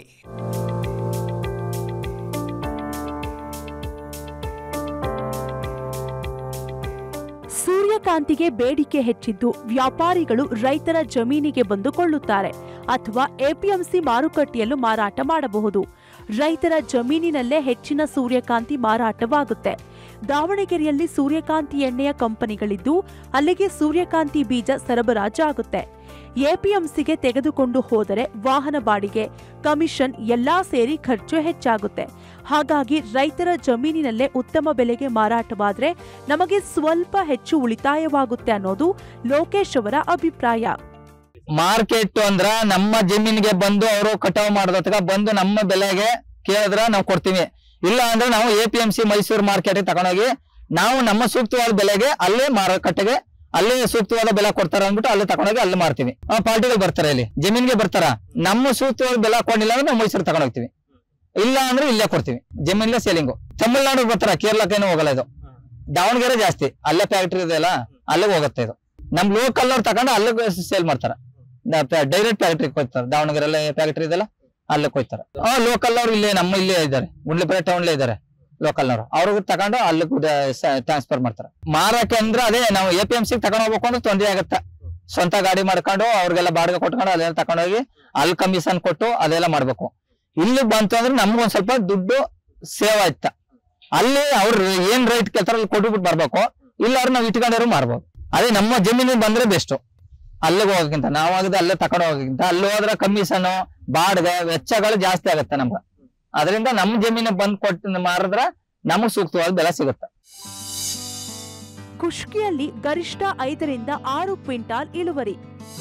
ಸೂರ್ಯಕಾಂತಿಗೆ ಬೇಡಿಕೆ ಹೆಚ್ಚಿದ್ದು ವ್ಯಾಪಾರಿಗಳು ರೈತರ ಜಮೀನಿಗೆ ಬಂದು ಕೊಳ್ಳುತ್ತಾರೆ ಅಥವಾ ಎಪಿಎಂಸಿ ಮಾರುಕಟ್ಟೆಯಲ್ಲೂ ಮಾರಾಟ ಮಾಡಬಹುದು ರೈತರ ಜಮೀನಿನಲ್ಲೇ ಹೆಚ್ಚಿನ ಸೂರ್ಯಕಾಂತಿ ಮಾರಾಟವಾಗುತ್ತೆ ದಾವಣಗೆರೆಯಲ್ಲಿ ಸೂರ್ಯಕಾಂತಿ ಎಣ್ಣೆಯ ಕಂಪನಿಗಳಿದ್ದು ಅಲ್ಲಿಗೆ ಸೂರ್ಯಕಾಂತಿ ಬೀಜ ಸರಬರಾಜಾಗುತ್ತೆ ಎಪಿಎಂಸಿಗೆ ತೆಗೆದುಕೊಂಡು ಹೋದರೆ ವಾಹನ ಬಾಡಿಗೆ ಕಮಿಷನ್ ಎಲ್ಲಾ ಸೇರಿ ಖರ್ಚು ಹೆಚ್ಚಾಗುತ್ತೆ ಹಾಗಾಗಿ ರೈತರ ಜಮೀನಿನಲ್ಲೇ ಉತ್ತಮ ಬೆಲೆಗೆ ಮಾರಾಟವಾದ್ರೆ ನಮಗೆ ಸ್ವಲ್ಪ ಹೆಚ್ಚು ಉಳಿತಾಯವಾಗುತ್ತೆ ಅನ್ನೋದು ಲೋಕೇಶ್ ಅವರ ಅಭಿಪ್ರಾಯ ಮಾರ್ಕೆಟ್ ಅಂದ್ರ ನಮ್ಮ ಜಮೀನಿಗೆ ಬಂದು ಅವರು ಕಟಾವ್ ಮಾಡೋದಕ್ಕ ಬಂದು ನಮ್ಮ ಬೆಲೆಗೆ ಕೇಳಿದ್ರ ನಾವು ಕೊಡ್ತೀವಿ ಇಲ್ಲ ಅಂದ್ರೆ ನಾವು A P M C Mysuru market ತಗೊಂಡೋಗಿ ನಾವು ನಮ್ಮ ಸೂಕ್ತವಾದ ಬೆಲೆಗೆ ಅಲ್ಲೇ ಮಾರುಕಟ್ಟೆಗೆ ಅಲ್ಲೇ ಸೂಕ್ತವಾದ ಬೆಲೆ ಕೊಡ್ತಾರ ಅಂದ್ಬಿಟ್ಟು ಅಲ್ಲಿ ತಗೊಂಡೋಗಿ ಅಲ್ಲಿ ಮಾರ್ತೀವಿ ಆ ಪಾರ್ಟಿಗಳು ಬರ್ತಾರೆ ಇಲ್ಲಿ ಜಮೀನ್ಗೆ ಬರ್ತಾರ ನಮ್ಮ ಸೂಕ್ತವಾದ ಬೆಲೆ ಕೊಡ್ಲಿಲ್ಲ ಅಂದ್ರೆ ನಾವು ಮೈಸೂರು ತಗೊಂಡೋಗ್ತೀವಿ ಇಲ್ಲ ಅಂದ್ರೆ ಇಲ್ಲೇ ಕೊಡ್ತೀವಿ ಜಮೀನ್ಲೇ ಸೇಲಿಂಗು ತಮಿಳ್ನಾಡು ಬರ್ತಾರ ಕೇರಳಕ್ಕೇನು ಹೋಗಲ್ಲ ಇದು ದಾವಣಗೆರೆ ಜಾಸ್ತಿ ಅಲ್ಲೇ ಫ್ಯಾಕ್ಟ್ರಿ ಇದೆಯಲ್ಲ ಅಲ್ಲಿಗೆ ಹೋಗುತ್ತೆ ಇದು ನಮ್ ಲೋಕಲ್ ಅವ್ರು ತಗೊಂಡು ಅಲ್ಲಿಗೆ ಸೇಲ್ ಮಾಡ್ತಾರ ಡೈರೆಕ್ಟ್ ಫ್ಯಾಕ್ಟ್ರಿ ಹೋಗ್ತಾರೆ ದಾವಣಗೆರೆ ಫ್ಯಾಕ್ಟ್ರಿ ಇದೆಲ್ಲ ಅಲ್ಲೇ ಹೋಗ್ತಾರೆ ಆ ಲೋಕಲ್ ಅವ್ರು ಇಲ್ಲೇ ನಮ್ಮ ಇಲ್ಲೇ ಇದ್ದಾರೆ ಗುಂಡ್ಲಿಪೇಟೆ ಟೌನ್ಲೇ ಇದ್ದಾರೆ ಲೋಕಲ್ ನವರು ಅವ್ರಿಗೆ ತಗೊಂಡು ಅಲ್ಲಿ ಟ್ರಾನ್ಸ್ಫರ್ ಮಾಡ್ತಾರೆ ಮಾರಕ್ಕೆ ಅಂದ್ರೆ ಅದೇ ನಾವು ಎ ಪಿ ಎಂ ಸಿ ತಗೊಂಡ್ ಹೋಗ್ಬೇಕು ಅಂದ್ರೆ ತೊಂದರೆ ಆಗುತ್ತೆ ಸ್ವಂತ ಗಾಡಿ ಮಾಡ್ಕೊಂಡು ಅವ್ರಿಗೆಲ್ಲ ಬಾಡಿಗೆ ಕೊಟ್ಕೊಂಡು ಅದೆಲ್ಲ ತಗೊಂಡೋಗಿ ಅಲ್ಲಿ ಕಮಿಷನ್ ಕೊಟ್ಟು ಅದೆಲ್ಲ ಮಾಡ್ಬೇಕು ಇಲ್ಲಿ ಬಂತು ಅಂದ್ರೆ ನಮ್ಗೊಂದ್ ಸ್ವಲ್ಪ ದುಡ್ಡು ಸೇವ್ ಆಯ್ತ ಅಲ್ಲಿ ಅವ್ರು ಏನ್ ರೇಟ್ ಕೇಳ್ತಾರ ಅಲ್ಲಿ ಕೊಟ್ಬಿಟ್ಟು ಬರ್ಬೇಕು ಇಲ್ಲ ಅವ್ರು ನಾವು ಇಟ್ಕೊಂಡಾರು ಮಾರ್ಬೋದು ಅದೇ ನಮ್ಮ ಜಮೀನಿಗೆ ಬಂದ್ರೆ ಬೆಸ್ಟ್ ಅಲ್ಲಿಗೆ ಹೋಗೋಕ್ಕಿಂತ ನಾವು ಆಗದೆ ಅಲ್ಲೇ ತಗೊಂಡು ಹೋಗೋಕ್ಕಿಂತ ಅಲ್ಲಿ ಹೋದ್ರೆ ಕಮಿಷನ್ ಬಾಡಿಗೆ ವೆಚ್ಚಗಳು ಜಾಸ್ತಿ ಆಗುತ್ತೆ ನಮ್ಗೆ ಅದರಿಂದ ನಮ್ಮ ಜಮೀನು ಬಂದ್ ಕೊಟ್ಟು ಮಾರಿದ್ರೆ ನಮಗ್ ಸೂಕ್ತವಾದ ಬೆಲೆ ಸಿಗುತ್ತೆ ಖುಷ್ಕಿಯಲ್ಲಿ ಗರಿಷ್ಠ ಐದರಿಂದ ಆರು ಕ್ವಿಂಟಾಲ್ ಇಳುವರಿ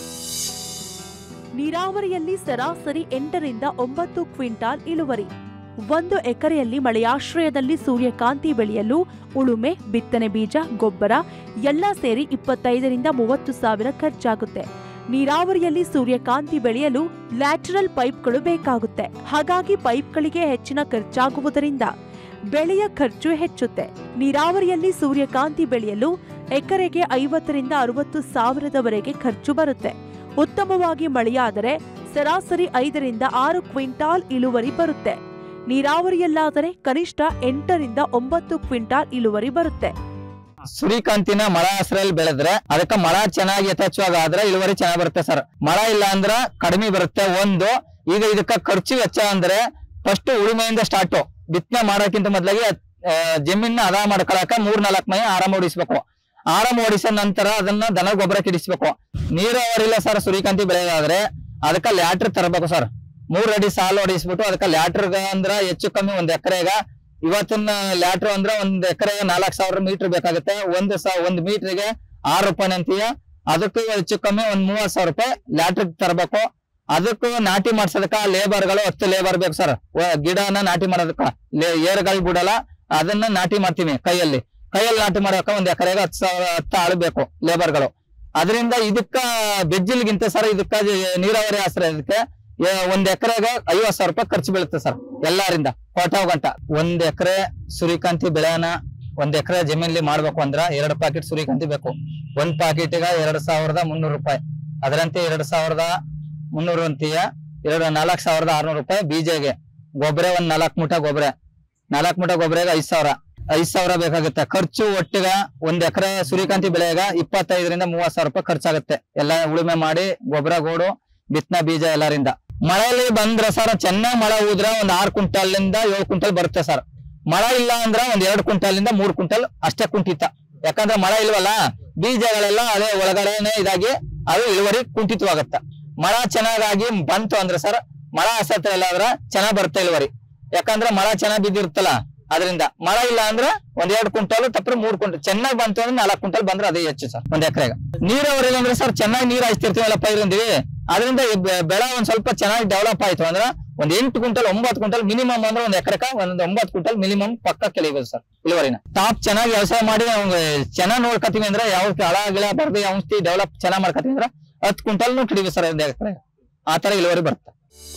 ನೀರಾವರಿಯಲ್ಲಿ ಸರಾಸರಿ ಎಂಟರಿಂದ ಒಂಬತ್ತು ಕ್ವಿಂಟಾಲ್ ಇಳುವರಿ ಒಂದು ಎಕರೆಯಲ್ಲಿ ಮಳೆಯಾಶ್ರಯದಲ್ಲಿ ಸೂರ್ಯಕಾಂತಿ ಬೆಳೆಯಲು ಉಳುಮೆ ಬಿತ್ತನೆ ಬೀಜ ಗೊಬ್ಬರ ಎಲ್ಲ ಸೇರಿ ಇಪ್ಪತ್ತೈದರಿಂದ ಮೂವತ್ತು ಸಾವಿರ ಖರ್ಚಾಗುತ್ತೆ ನೀರಾವರಿಯಲ್ಲಿ ಸೂರ್ಯಕಾಂತಿ ಬೆಳೆಯಲು ಲ್ಯಾಟರಲ್ ಪೈಪ್ಗಳು ಬೇಕಾಗುತ್ತೆ ಹಾಗಾಗಿ ಪೈಪ್ಗಳಿಗೆ ಹೆಚ್ಚಿನ ಖರ್ಚಾಗುವುದರಿಂದ ಬೆಳೆಯ ಖರ್ಚು ಹೆಚ್ಚುತ್ತೆ ನೀರಾವರಿಯಲ್ಲಿ ಸೂರ್ಯಕಾಂತಿ ಬೆಳೆಯಲು ಎಕರೆಗೆ ಐವತ್ತರಿಂದ ಅರವತ್ತು ಸಾವಿರದವರೆಗೆ ಖರ್ಚು ಬರುತ್ತೆ ಉತ್ತಮವಾಗಿ ಮಳೆಯಾದರೆ ಸರಾಸರಿ ಐದರಿಂದ ಆರು ಕ್ವಿಂಟಾಲ್ ಇಳುವರಿ ಬರುತ್ತೆ ನೀರಾವರಿಯಲ್ಲಾದರೆ ಕನಿಷ್ಠ ಎಂಟರಿಂದ ಒಂಬತ್ತು ಕ್ವಿಂಟಾಲ್ ಇಳುವರಿ ಬರುತ್ತೆ ಸೂರ್ಯಕಾಂತಿನ ಮಳ ಹಸ್ರಲ್ಲಿ ಬೆಳೆದ್ರೆ ಅದಕ್ಕೆ ಮಳ ಚೆನ್ನಾಗಿ ಯಥೇಚ್ಛವಾಗಿ ಆದ್ರೆ ಇಳುವರಿ ಚೆನ್ನಾಗಿ ಬರುತ್ತೆ ಸರ್ ಮಳ ಇಲ್ಲ ಅಂದ್ರ ಕಡಿಮೆ ಬರುತ್ತೆ ಒಂದು ಈಗ ಇದಕ್ಕ ಖರ್ಚು ವೆಚ್ಚ ಅಂದ್ರೆ ಫಸ್ಟ್ ಉಳುಮೆಯಿಂದ ಸ್ಟಾರ್ಟ್ ಬಿತ್ತನೆ ಮಾಡೋಕ್ಕಿಂತ ಮೊದ್ಲಾಗಿ ಆ, ಜಮೀನ ಅದ ಮಾಡ್ಕೊಳಕ ಮೂರ್ ನಾಲ್ಕು ಮೈ ಆರಾಮ ಹೊಡಿಸ್ಬೇಕು ಆರಾಮ ಹೊಡಿಸಿದ ನಂತರ ಅದನ್ನ ದನ ಗೊಬ್ಬರ ಕಿಡಿಸ್ಬೇಕು ನೀರಾವರಿಲ್ಲ ಸರ್ ಸೂರ್ಯಕಾಂತಿ ಬೆಳೆಯೋದಾದ್ರೆ ಅದಕ್ಕ ಲ್ಯಾಟ್ರ್ ತರಬೇಕು ಸರ್ ಮೂರ್ ಅಡಿ ಸಾಲು ಹೊಡಿಸ್ಬಿಟ್ಟು ಅದಕ್ಕ ಲ್ಯಾಟ್ರ್ ಅಂದ್ರ ಹೆಚ್ಚು ಕಮ್ಮಿ ಒಂದ್ ಎಕರೆಗ ಇವತ್ತಿನ ಲ್ಯಾಟ್ರ್ ಅಂದ್ರ ಒಂದ್ ಎಕರೆಗೆ ನಾಲ್ಕ್ ಸಾವಿರ ಮೀಟರ್ ಬೇಕಾಗುತ್ತೆ ಒಂದ್ ಸಾ ಒಂದ್ ಮೀಟರ್ಗೆ ಆರು ರೂಪಾಯಿ ಅಂತೀಯ ಅದಕ್ಕೂ ಹೆಚ್ಚು ಕಮ್ಮಿ ಒಂದ್ ಮೂವತ್ ಸಾವಿರ ರೂಪಾಯಿ ಲ್ಯಾಟ್ರ್ ತರಬೇಕು ಅದಕ್ಕೂ ನಾಟಿ ಮಾಡ್ಸೋದಕ್ಕ ಲೇಬರ್ಗಳು ಹತ್ತು ಲೇಬರ್ ಬೇಕು ಸರ್ ಗಿಡನ ನಾಟಿ ಮಾಡೋದಕ್ಕ ಲೇ- ಏರ್ಗಳು ಬಿಡಲ್ಲ ಅದನ್ನ ನಾಟಿ ಮಾಡ್ತೀವಿ ಕೈಯಲ್ಲಿ ಕೈಯಲ್ಲಿ ನಾಟಿ ಮಾಡೋಕ ಒಂದ್ ಎಕರೆಗೆ ಹತ್ತು ಸಾವಿರ ಹತ್ತು ಆಳು ಬೇಕು ಲೇಬರ್ಗಳು ಅದರಿಂದ ಇದಕ್ಕ ಬೆಜ್ಜಿಲ್ಗಿಂತ ಸರ್ ಇದಕ್ಕ ಜ- ನೀರಾವರಿ ಆಶ್ರಯದಕ್ಕೆ ಏ- ಒಂದ್ ಎಕರೆಗೆ ಐವತ್ ಸಾವಿರ ರೂಪಾಯಿ ಖರ್ಚು ಬೀಳುತ್ತೆ ಸರ್ ಎಲ್ಲಾರಿಂದ ಕೋಟಾವ್ ಗಂಟ ಒಂದ್ ಎಕರೆ ಸೂರ್ಯಕಾಂತಿ ಬೆಳೆಯನ್ನ ಒಂದ್ ಎಕರೆ ಜಮೀನಲ್ಲಿ ಮಾಡ್ಬೇಕು ಅಂದ್ರ ಎರಡ್ ಪ್ಯಾಕೆಟ್ ಸೂರ್ಯಕಾಂತಿ ಬೇಕು ಒಂದ್ ಪ್ಯಾಕೆಟ್ಗ ಎರಡ್ ಸಾವಿರದ ಮುನ್ನೂರು ರೂಪಾಯಿ ಅದರಂತೆ ಎರಡ್ ಸಾವಿರದ ಮುನ್ನೂರು ಅಂತೀಯ ಎರಡು ನಾಲ್ಕ್ ಸಾವಿರದ ಆರ್ನೂರು ರೂಪಾಯಿ ಬೀಜಗೆ ಗೊಬ್ಬರ ಒಂದ್ ನಾಲ್ಕ್ ಮೂಟ ಗೊಬ್ಬರ ನಾಲ್ಕ್ ಮೂಟ ಗೊಬ್ಬರಗ ಐದ್ ಸಾವಿರ ಐದ್ ಸಾವಿರ ಬೇಕಾಗುತ್ತೆ ಖರ್ಚು ಒಟ್ಟಿಗ ಒಂದ್ ಎಕರೆ ಸೂರ್ಯಕಾಂತಿ ಬೆಳೆಯಾಗ ಇಪ್ಪತ್ತೈದರಿಂದ ಮೂವತ್ ಸಾವಿರ ರೂಪಾಯಿ ಖರ್ಚಾಗುತ್ತೆ ಎಲ್ಲ ಉಳುಮೆ ಮಾಡಿ ಗೊಬ್ಬರ ಗೋಡು ಬಿತ್ತನೆ ಬೀಜ ಎಲ್ಲರಿಂದ ಮಳೆಯಲ್ಲಿ ಬಂದ್ರ ಸರ್ ಚೆನ್ನಾಗ್ ಮಳೆ ಹೋದ್ರ ಒಂದ್ ಆರ್ ಕ್ವಿಂಟಲ್ನಿಂದ ಏಳು ಕ್ವಿಂಟಲ್ ಬರುತ್ತೆ ಸರ್ ಮಳೆ ಇಲ್ಲ ಅಂದ್ರ ಒಂದ್ ಎರಡ್ ಕ್ವಿಂಟಲ್ನಿಂದ ಮೂರ್ ಕ್ವಿಂಟಲ್ ಅಷ್ಟೇ ಕುಂಠಿತ ಯಾಕಂದ್ರೆ ಮಳೆ ಇಲ್ವಲ್ಲ ಬೀಜಗಳೆಲ್ಲ ಅದೇ ಒಳಗಡೆನೆ ಇದಾಗಿ ಅದು ಇಳುವರಿ ಕುಂಠಿತವಾಗತ್ತ ಮಳೆ ಚೆನ್ನಾಗಾಗಿ ಬಂತು ಅಂದ್ರೆ ಸರ್ ಮಳೆ ಹಸತ್ರ ಎಲ್ಲ ಆದ್ರ ಚೆನ್ನಾಗ್ ಬರುತ್ತೆ ಇಳುವರಿ ಯಾಕಂದ್ರೆ ಮಳೆ ಚೆನ್ನಾಗ್ ಬಿದ್ದಿರುತ್ತಲ್ಲ ಅದರಿಂದ ಮಳೆ ಇಲ್ಲ ಅಂದ್ರೆ ಒಂದ್ ಎರಡ್ ಕ್ವಿಂಟಲ್ ತಪ್ಪರೆ ಮೂರ್ ಕ್ವಿಂಟಲ್ ಚೆನ್ನಾಗ್ ಬಂತು ಅಂದ್ರೆ ನಾಲ್ಕು ಕ್ವಿಂಟಲ್ ಬಂದ್ರೆ ಅದೇ ಹೆಚ್ಚು ಸರ್ ಒಂದ್ ಎಕರೆಗೆ ನೀರಾವರಿ ಅಂದ್ರೆ ಸರ್ ಚೆನ್ನಾಗಿ ನೀರ್ ಹಾಯಿಸ್ತಿರ್ತೀವಲ್ಲ ಪೈರಿಂದಿವಿ ಅದರಿಂದ ಈ ಬೆ- ಬೆಳೆ ಒಂದ್ ಸ್ವಲ್ಪ ಚೆನ್ನಾಗಿ ಡೆವಲಪ್ ಆಯ್ತು ಅಂದ್ರೆ ಒಂದ್ ಎಂಟು ಕ್ವಿಂಟಲ್ ಒಂಬತ್ತು ಕ್ವಿಂಟಲ್ ಮಿನಿಮಮ್ ಅಂದ್ರೆ ಒಂದ್ ಎಕರೆಕ ಒಂದ್ ಒಂಬತ್ತು ಕ್ವಿಂಟಲ್ ಮಿನಿಮಮ್ ಪಕ್ಕ ಕೆಲಿಬೋದು ಸರ್ ಇಳುವರಿನ ಟಾಪ್ ಚೆನ್ನಾಗಿ ವ್ಯವಸಾಯ ಮಾಡಿ ಅವ್ನ್ ಚೆನ್ನಾಗಿ ನೋಡ್ಕತೀವಿ ಅಂದ್ರೆ ಯಾವ ಹಳ ಗಿಳ ಬರ್ದು ಔಷಧಿ ಡೆವಲಪ್ ಚೆನ್ನಾಗಿ ಮಾಡ್ಕತೀವಿ ಅಂದ್ರೆ ಹತ್ತು ಕ್ವಿಂಟಲ್ನು ಕಡಿಮೆ ಸರ್ ಒಂದ್ ಎಕರೆ ಆ ತರ ಇಳುವರಿ ಬರುತ್ತೆ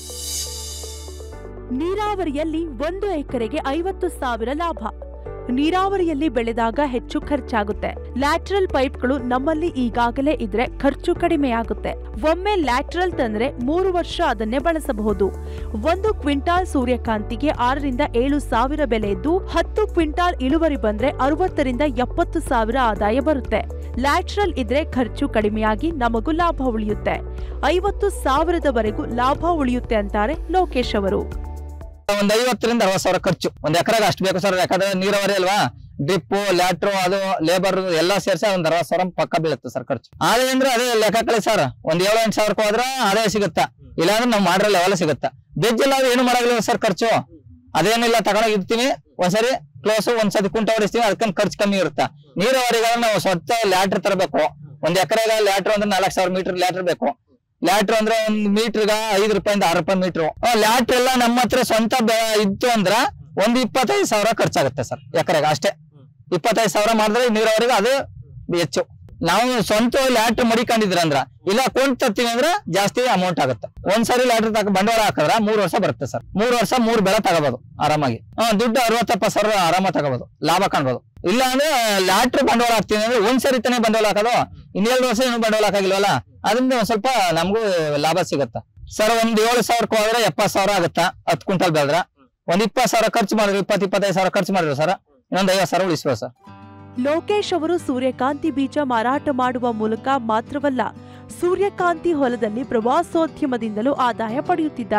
ನೀರಾವರಿಯಲ್ಲಿ ಒಂದು ಎಕರೆಗೆ ಐವತ್ತು ಸಾವಿರ ಲಾಭ ನೀರಾವರಿಯಲ್ಲಿ ಬೆಳೆದಾಗ ಹೆಚ್ಚು ಖರ್ಚಾಗುತ್ತೆ ಲ್ಯಾಟ್ರಲ್ ಪೈಪ್ಗಳು ನಮ್ಮಲ್ಲಿ ಈಗಾಗಲೇ ಇದ್ರೆ ಖರ್ಚು ಕಡಿಮೆಯಾಗುತ್ತೆ ಒಮ್ಮೆ ಲ್ಯಾಟ್ರಲ್ ತಂದ್ರೆ ಮೂರು ವರ್ಷ ಅದನ್ನೇ ಬಳಸಬಹುದು ಒಂದು ಕ್ವಿಂಟಾಲ್ ಸೂರ್ಯಕಾಂತಿಗೆ ಆರರಿಂದ ಏಳು ಸಾವಿರ ಬೆಲೆ ಇದ್ದು ಹತ್ತು ಕ್ವಿಂಟಾಲ್ ಇಳುವರಿ ಬಂದ್ರೆ ಅರವತ್ತರಿಂದ ಎಪ್ಪತ್ತು ಸಾವಿರ ಆದಾಯ ಬರುತ್ತೆ ಲ್ಯಾಟ್ರಲ್ ಇದ್ರೆ ಖರ್ಚು ಕಡಿಮೆಯಾಗಿ ನಮಗೂ ಲಾಭ ಉಳಿಯುತ್ತೆ ಐವತ್ತು ಸಾವಿರದವರೆಗೂ ಲಾಭ ಉಳಿಯುತ್ತೆ ಅಂತಾರೆ ಲೋಕೇಶ್ ಅವರು ಒಂದ್ ಐವತ್ತರಿಂದ ಅರವತ್ ಸಾವಿರ ಖರ್ಚು ಒಂದ್ ಎಕರೆಗೆ ಅಷ್ಟು ಬೇಕು ಸರ್ ಯಾಕಂದ್ರೆ ನೀರಾವರಿ ಅಲ್ವಾ ಡ್ರಿಪ್ ಲ್ಯಾಟ್ರು ಅದು ಲೇಬರ್ ಎಲ್ಲಾ ಸೇರ್ಸಿ ಒಂದ್ ಅರವತ್ ಸಾವಿರ ಪಕ್ಕ ಬೀಳುತ್ತೆ ಸರ್ ಖರ್ಚು ಆದಾಯ ಅಂದ್ರೆ ಅದೇ ಲೆಕ್ಕ ಕಳಿ ಸರ್ ಒಂದ್ ಏಳು ಎಂಟು ಸಾವಿರಕ್ಕೆ ಹೋದ್ರೆ ಆದಾಯ ಸಿಗುತ್ತಾ ಇಲ್ಲಾಂದ್ರೆ ನಾವು ಮಾಡಿರೋ ಲೆವೆಲ್ ಸಿಗುತ್ತಾ ಬೆಜ್ಜೆಲ್ಲ ಅದು ಏನು ಮಾಡಾಗಿಲ್ಲ ಸರ್ ಖರ್ಚು ಅದೇನಿಲ್ಲ ತಗೊಂಡೋಗಿ ಇರ್ತೀವಿ ಒಂದ್ಸರಿ ಕ್ಲೋಸ್ ಒಂದ್ಸತಿ ಕುಂಟ ಹೊಡಿಸ್ತೀವಿ ಅದಕ್ಕೆ ಖರ್ಚು ಕಮ್ಮಿ ಇರುತ್ತೆ ನೀರಾವರಿಗಾದ್ರೆ ನಾವು ಸ್ವಚ್ಛ ಲ್ಯಾಟ್ರ್ ತರಬೇಕು ಒಂದ್ ಎಕರೆಗ ಲ್ಯಾಟ್ರ್ ಅಂದ್ರೆ ನಾಲ್ಕು ಸಾವಿರ ಮೀಟರ್ ಲ್ಯಾಟ್ರ್ ಬೇಕು ಲ್ಯಾಟ್ರ್ ಅಂದ್ರೆ ಒಂದ್ ಮೀಟರ್ಗ ಐದು ರೂಪಾಯಿಂದ ಆರು ರೂಪಾಯಿ ಮೀಟರ್ ಲ್ಯಾಟ್ರ್ ಎಲ್ಲ ನಮ್ಮ ಹತ್ರ ಸ್ವಂತ ಬೆ- ಇತ್ತು ಅಂದ್ರ ಒಂದ್ ಇಪ್ಪತ್ತೈದು ಸಾವಿರ ಖರ್ಚಾಗುತ್ತೆ ಸರ್ ಎಕರೆಗೆ ಅಷ್ಟೇ ಇಪ್ಪತ್ತೈದು ಸಾವಿರ ಮಾಡಿದ್ರೆ ನೀರಾವರಿಗೆ ಅದು ಹೆಚ್ಚು ನಾವು ಸ್ವಂತ ಲ್ಯಾಟ್ರ್ ಮಡಿಕೊಂಡಿದ್ರ ಅಂದ್ರ ಇಲ್ಲ ಕೊಂಡ್ ತರ್ತೀವಿ ಅಂದ್ರೆ ಜಾಸ್ತಿ ಅಮೌಂಟ್ ಆಗುತ್ತೆ ಒಂದ್ಸರಿ ಲ್ಯಾಟ್ರ್ ತಗ ಬಂಡವಾಳ ಹಾಕಿದ್ರ ಮೂರ್ ವರ್ಷ ಬರುತ್ತೆ ಸರ್ ಮೂರ್ ವರ್ಷ ಮೂರ್ ಬೆಳೆ ತಗೋಬಹುದು ಆರಾಮಾಗಿ ಹಾ ದುಡ್ಡು ಅರವತ್ತಪ್ಪ ಸಾವಿರ ಆರಾಮ ತಗೋಬಹುದು ಲಾಭ ಕಾಣ್ಬೋದು ಇಲ್ಲ ಅಂದ್ರೆ ಲ್ಯಾಟ್ರ್ ಬಂಡವಾಳ ಹಾಕ್ತೀವಿ ಅಂದ್ರೆ ಒಂದ್ಸರಿ ತಾನೇ ಬಂಡವಾಳ ಹಾಕೋದು ಇನ್ನೆರಡು ವರ್ಷ ಏನು ಬಂಡವಾಳ ಹಾಕಾಗಿಲ್ವಲ್ಲ ಅದರಿಂದ ಒಂದ್ ಸ್ವಲ್ಪ ನಮಗೂ ಲಾಭ ಸಿಗತ್ತೆ ಸರ್ ಒಂದ್ ಏಳು ಸಾವಿರಕ್ಕೆ ಹೋದ್ರೆ ಎಪ್ಪತ್ ಸಾವಿರ ಆಗುತ್ತಾ ಹತ್ತು ಕ್ವಿಂಟಲ್ ಬೆಳೆದ್ರ ಒಂದ್ ಇಪ್ಪತ್ ಸಾವಿರ ಖರ್ಚು ಮಾಡಿದ್ರು ಇಪ್ಪತ್ ಇಪ್ಪತ್ತೈದು ಸಾವಿರ ಖರ್ಚು ಮಾಡಿದ್ರು ಸರ್ ಇನ್ನೊಂದ್ ಐವತ್ ಸಾವಿರ ಉಳಿಸ್ಬೋದು ಸರ್ ಲೋಕೇಶ್ ಅವರು ಸೂರ್ಯಕಾಂತಿ ಬೀಜ ಮಾರಾಟ ಮಾಡುವ ಮೂಲಕ ಮಾತ್ರವಲ್ಲ ಸೂರ್ಯಕಾಂತಿ ಹೊಲದಲ್ಲಿ ಪ್ರವಾಸೋದ್ಯಮದಿಂದಲೂ ಆದಾಯ ಪಡೆಯುತ್ತಿದ್ದಾರೆ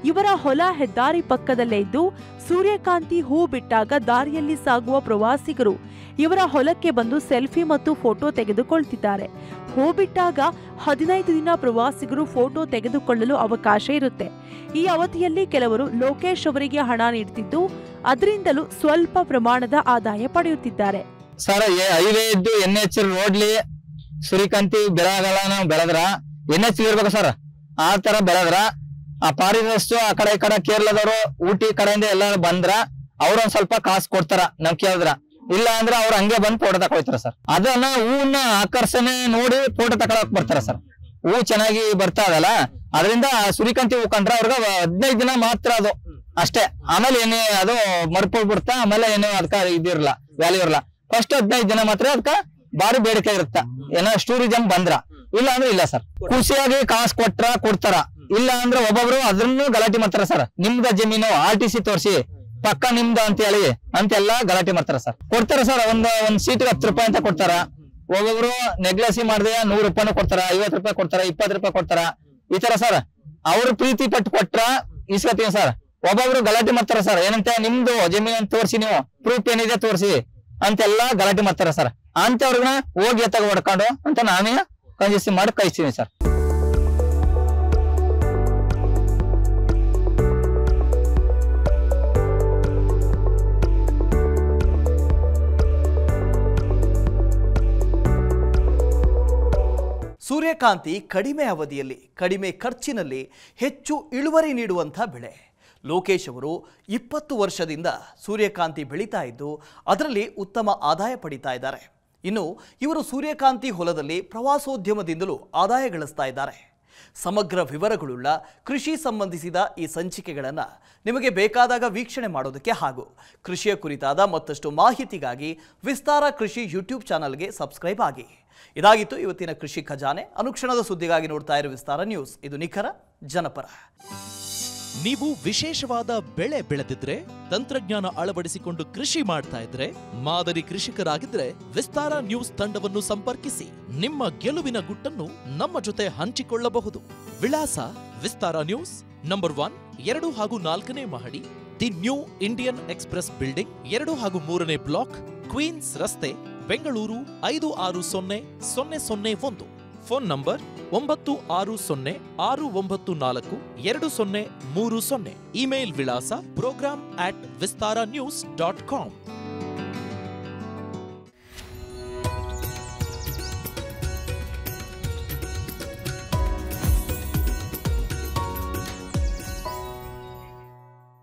ಇವರ ಹೊಲ ಹೆದ್ದಾರಿ ಪಕ್ಕದಲ್ಲೇ ಇದ್ದು ಸೂರ್ಯಕಾಂತಿ ಹೂ ಬಿಟ್ಟಾಗ ದಾರಿಯಲ್ಲಿ ಸಾಗುವ ಪ್ರವಾಸಿಗರು ಇವರ ಹೊಲಕ್ಕೆ ಬಂದು ಸೆಲ್ಫಿ ಮತ್ತು ಫೋಟೋ ತೆಗೆದುಕೊಳ್ತಿದ್ದಾರೆ ಹೂ ಬಿಟ್ಟಾಗ ಹದಿನೈದು ದಿನ ಪ್ರವಾಸಿಗರು ಫೋಟೋ ತೆಗೆದುಕೊಳ್ಳಲು ಅವಕಾಶ ಇರುತ್ತೆ ಈ ಅವಧಿಯಲ್ಲಿ ಕೆಲವರು ಲೋಕೇಶ್ ಅವರಿಗೆ ಹಣ ನೀಡುತ್ತಿದ್ದು ಅದರಿಂದಲೂ ಸ್ವಲ್ಪ ಪ್ರಮಾಣದ ಆದಾಯ ಪಡೆಯುತ್ತಿದ್ದಾರೆ ಸರ್ ಹೈವೇ ಇದ್ದು ಎನ್ ಎಚ್ ರೋಡ್ಲಿ ಸೂರ್ಯಕಾಂತಿ ಬೆಳೆಗಳನ್ನ ಬೆಳೆದ್ರ ಎನ್ ಎಚ್ ಇರ್ಬೇಕು ಸರ್ ಆ ತರ ಬೆಳೆದ್ರ ಆ ಫಾರಿನರ್ಸ್ ಆ ಕಡೆ ಈ ಕಡೆ ಕೇರಳದವರು ಊಟಿ ಕಡೆಯಿಂದ ಎಲ್ಲ ಬಂದ್ರ ಅವ್ರ ಒಂದ್ ಸ್ವಲ್ಪ ಕಾಸು ಕೊಡ್ತಾರ ನಾವ್ ಕೇಳಿದ್ರ ಇಲ್ಲ ಅಂದ್ರೆ ಅವ್ರ ಹಂಗೆ ಬಂದ್ ಫೋಟೋ ತಕೊಳ್ತಾರ ಸರ್ ಅದನ್ನ ಹೂವನ್ನ ಆಕರ್ಷಣೆ ನೋಡಿ ಫೋಟೋ ತಕೊಳಕ್ ಬರ್ತಾರ ಸರ್ ಹೂ ಚೆನ್ನಾಗಿ ಬರ್ತಾ ಅದಲ್ಲ ಅದರಿಂದ ಸೂರ್ಯಕಾಂತಿ ಹೂ ಕಂಡ್ರೆ ಅವ್ರಿಗೆ ಹದಿನೈದು ದಿನ ಮಾತ್ರ ಅದು ಅಷ್ಟೇ ಆಮೇಲೆ ಏನೇ ಅದು ಮರ್ಪೋಗ್ ಬಿಡ್ತಾ ಆಮೇಲೆ ಏನೋ ಅದಕ್ಕ ಇದಿರಲ್ಲ ವ್ಯಾಲ್ಯೂ ಇರಲ್ಲ ಫಸ್ಟ್ ಹದಿನೈದು ದಿನ ಮಾತ್ರ ಅದಕ್ಕ ಬಾರಿ ಬೇಡಿಕೆ ಇರುತ್ತ ಏನೋ ಟೂರಿಸಂ ಬಂದ್ರ ಇಲ್ಲ ಅಂದ್ರೆ ಇಲ್ಲ ಸರ್ ಖುಷಿಯಾಗಿ ಕಾಸು ಕೊಟ್ರ ಕೊಡ್ತಾರ ಇಲ್ಲ ಅಂದ್ರೆ ಒಬ್ಬೊಬ್ರು ಅದ್ರನ್ನು ಗಲಾಟೆ ಮಾಡ್ತಾರ ಸರ್ ನಿಮ್ದ ಜಮೀನು ಆರ್ ಟಿ ಸಿ ತೋರಿಸಿ ಪಕ್ಕ ನಿಮ್ದು ಅಂತ ಹೇಳಿ ಅಂತೆಲ್ಲ ಗಲಾಟೆ ಮಾಡ್ತಾರ ಸರ್ ಕೊಡ್ತಾರ ಸರ್ ಒಂದ್ ಒಂದ್ ಸೀಟ್ಗೆ ಹತ್ತು ರೂಪಾಯಿ ಅಂತ ಕೊಡ್ತಾರ ಒಬ್ಬೊಬ್ರು ನೆಗ್ಲೆಸಿ ಮಾಡಿದ್ರೆ ನೂರು ರೂಪಾಯಿನೂ ಕೊಡ್ತಾರ ಐವತ್ತು ರೂಪಾಯಿ ಕೊಡ್ತಾರ ಇಪ್ಪತ್ತು ರೂಪಾಯಿ ಕೊಡ್ತಾರ ಈ ತರ ಸರ್ ಅವ್ರು ಪ್ರೀತಿ ಪಟ್ಟು ಕೊಟ್ರ ಇಸ್ಕೊತೀವಿ ಸರ್ ಒಬ್ಬೊಬ್ರು ಗಲಾಟೆ ಮಾಡ್ತಾರ ಸರ್ ಏನಂತ ನಿಮ್ದು ಜಮೀನ್ ತೋರಿಸಿ ನೀವು ಪ್ರೂಫ್ ಏನಿದೆ ತೋರಿಸಿ ಅಂತೆಲ್ಲ ಗಲಾಟೆ ಮಾಡ್ತಾರ ಸರ್ ಅಂತವ್ರನ್ನ ಹೋಗಿ ಎತ್ತಾಗ ಹೊಡ್ಕೊಂಡು ಅಂತ ನಾನೇ ಕಂಜೂಸಿ ಮಾಡಿ ಕಳಿಸ್ತೀನಿ ಸರ್ ಸೂರ್ಯಕಾಂತಿ ಕಡಿಮೆ ಅವಧಿಯಲ್ಲಿ ಕಡಿಮೆ ಖರ್ಚಿನಲ್ಲಿ ಹೆಚ್ಚು ಇಳುವರಿ ನೀಡುವಂಥ ಬೆಳೆ ಲೋಕೇಶ್ ಅವರು ಇಪ್ಪತ್ತು ವರ್ಷದಿಂದ ಸೂರ್ಯಕಾಂತಿ ಬೆಳೀತಾ ಇದ್ದು ಅದರಲ್ಲಿ ಉತ್ತಮ ಆದಾಯ ಪಡಿತಾ ಇದ್ದಾರೆ ಇನ್ನು ಇವರು ಸೂರ್ಯಕಾಂತಿ ಹೊಲದಲ್ಲಿ ಪ್ರವಾಸೋದ್ಯಮದಿಂದಲೂ ಆದಾಯ ಗಳಿಸ್ತಾ ಇದ್ದಾರೆ ಸಮಗ್ರ ವಿವರಗಳುಳ್ಳ ಕೃಷಿ ಸಂಬಂಧಿಸಿದ ಈ ಸಂಚಿಕೆಗಳನ್ನು ನಿಮಗೆ ಬೇಕಾದಾಗ ವೀಕ್ಷಣೆ ಮಾಡೋದಕ್ಕೆ ಹಾಗೂ ಕೃಷಿಯ ಕುರಿತಾದ ಮತ್ತಷ್ಟು ಮಾಹಿತಿಗಾಗಿ ವಿಸ್ತಾರ ಕೃಷಿ ಯೂಟ್ಯೂಬ್ ಚಾನಲ್ಗೆ ಸಬ್ಸ್ಕ್ರೈಬ್ ಆಗಿ ಇದಾಗಿತ್ತು ಇವತ್ತಿನ ಕೃಷಿ ಖಜಾನೆ ಅನುಕ್ಷಣದ ಸುದ್ದಿಗಾಗಿ ನೋಡ್ತಾ ಇರೋ ವಿಸ್ತಾರ ನ್ಯೂಸ್ ಇದು ನಿಖರ ಜನಪರ ನೀವು ವಿಶೇಷವಾದ ಬೆಳೆ ಬೆಳೆದಿದ್ರೆ ತಂತ್ರಜ್ಞಾನ ಅಳವಡಿಸಿಕೊಂಡು ಕೃಷಿ ಮಾಡ್ತಾ ಇದ್ರೆ ಮಾದರಿ ಕೃಷಿಕರಾಗಿದ್ರೆ ವಿಸ್ತಾರ ನ್ಯೂಸ್ ತಂಡವನ್ನು ಸಂಪರ್ಕಿಸಿ ನಿಮ್ಮ ಗೆಲುವಿನ ಗುಟ್ಟನ್ನು ನಮ್ಮ ಜೊತೆ ಹಂಚಿಕೊಳ್ಳಬಹುದು ವಿಳಾಸ ವಿಸ್ತಾರ ನ್ಯೂಸ್ ನಂಬರ್ ಒನ್ ಎರಡು ಹಾಗೂ ನಾಲ್ಕನೇ ಮಹಡಿ the New Indian Express building ಎರಡು ಹಾಗೂ ಮೂರನೇ ಬ್ಲಾಕ್ ಕ್ವೀನ್ಸ್ ರಸ್ತೆ ಬೆಂಗಳೂರು ಐದು ಆರು ಸೊನ್ನೆ ಸೊನ್ನೆ ಸೊನ್ನೆ ಒಂದು ಫೋನ್ ನಂಬರ್ ಒಂಬತ್ತು ಆರು ಸೊನ್ನೆ ಆರು ಒಂಬತ್ತು ನಾಲ್ಕು ಎರಡು ಸೊನ್ನೆ ಮೂರು ಸೊನ್ನೆ ಇಮೇಲ್ ವಿಳಾಸ program at Vistara news dot com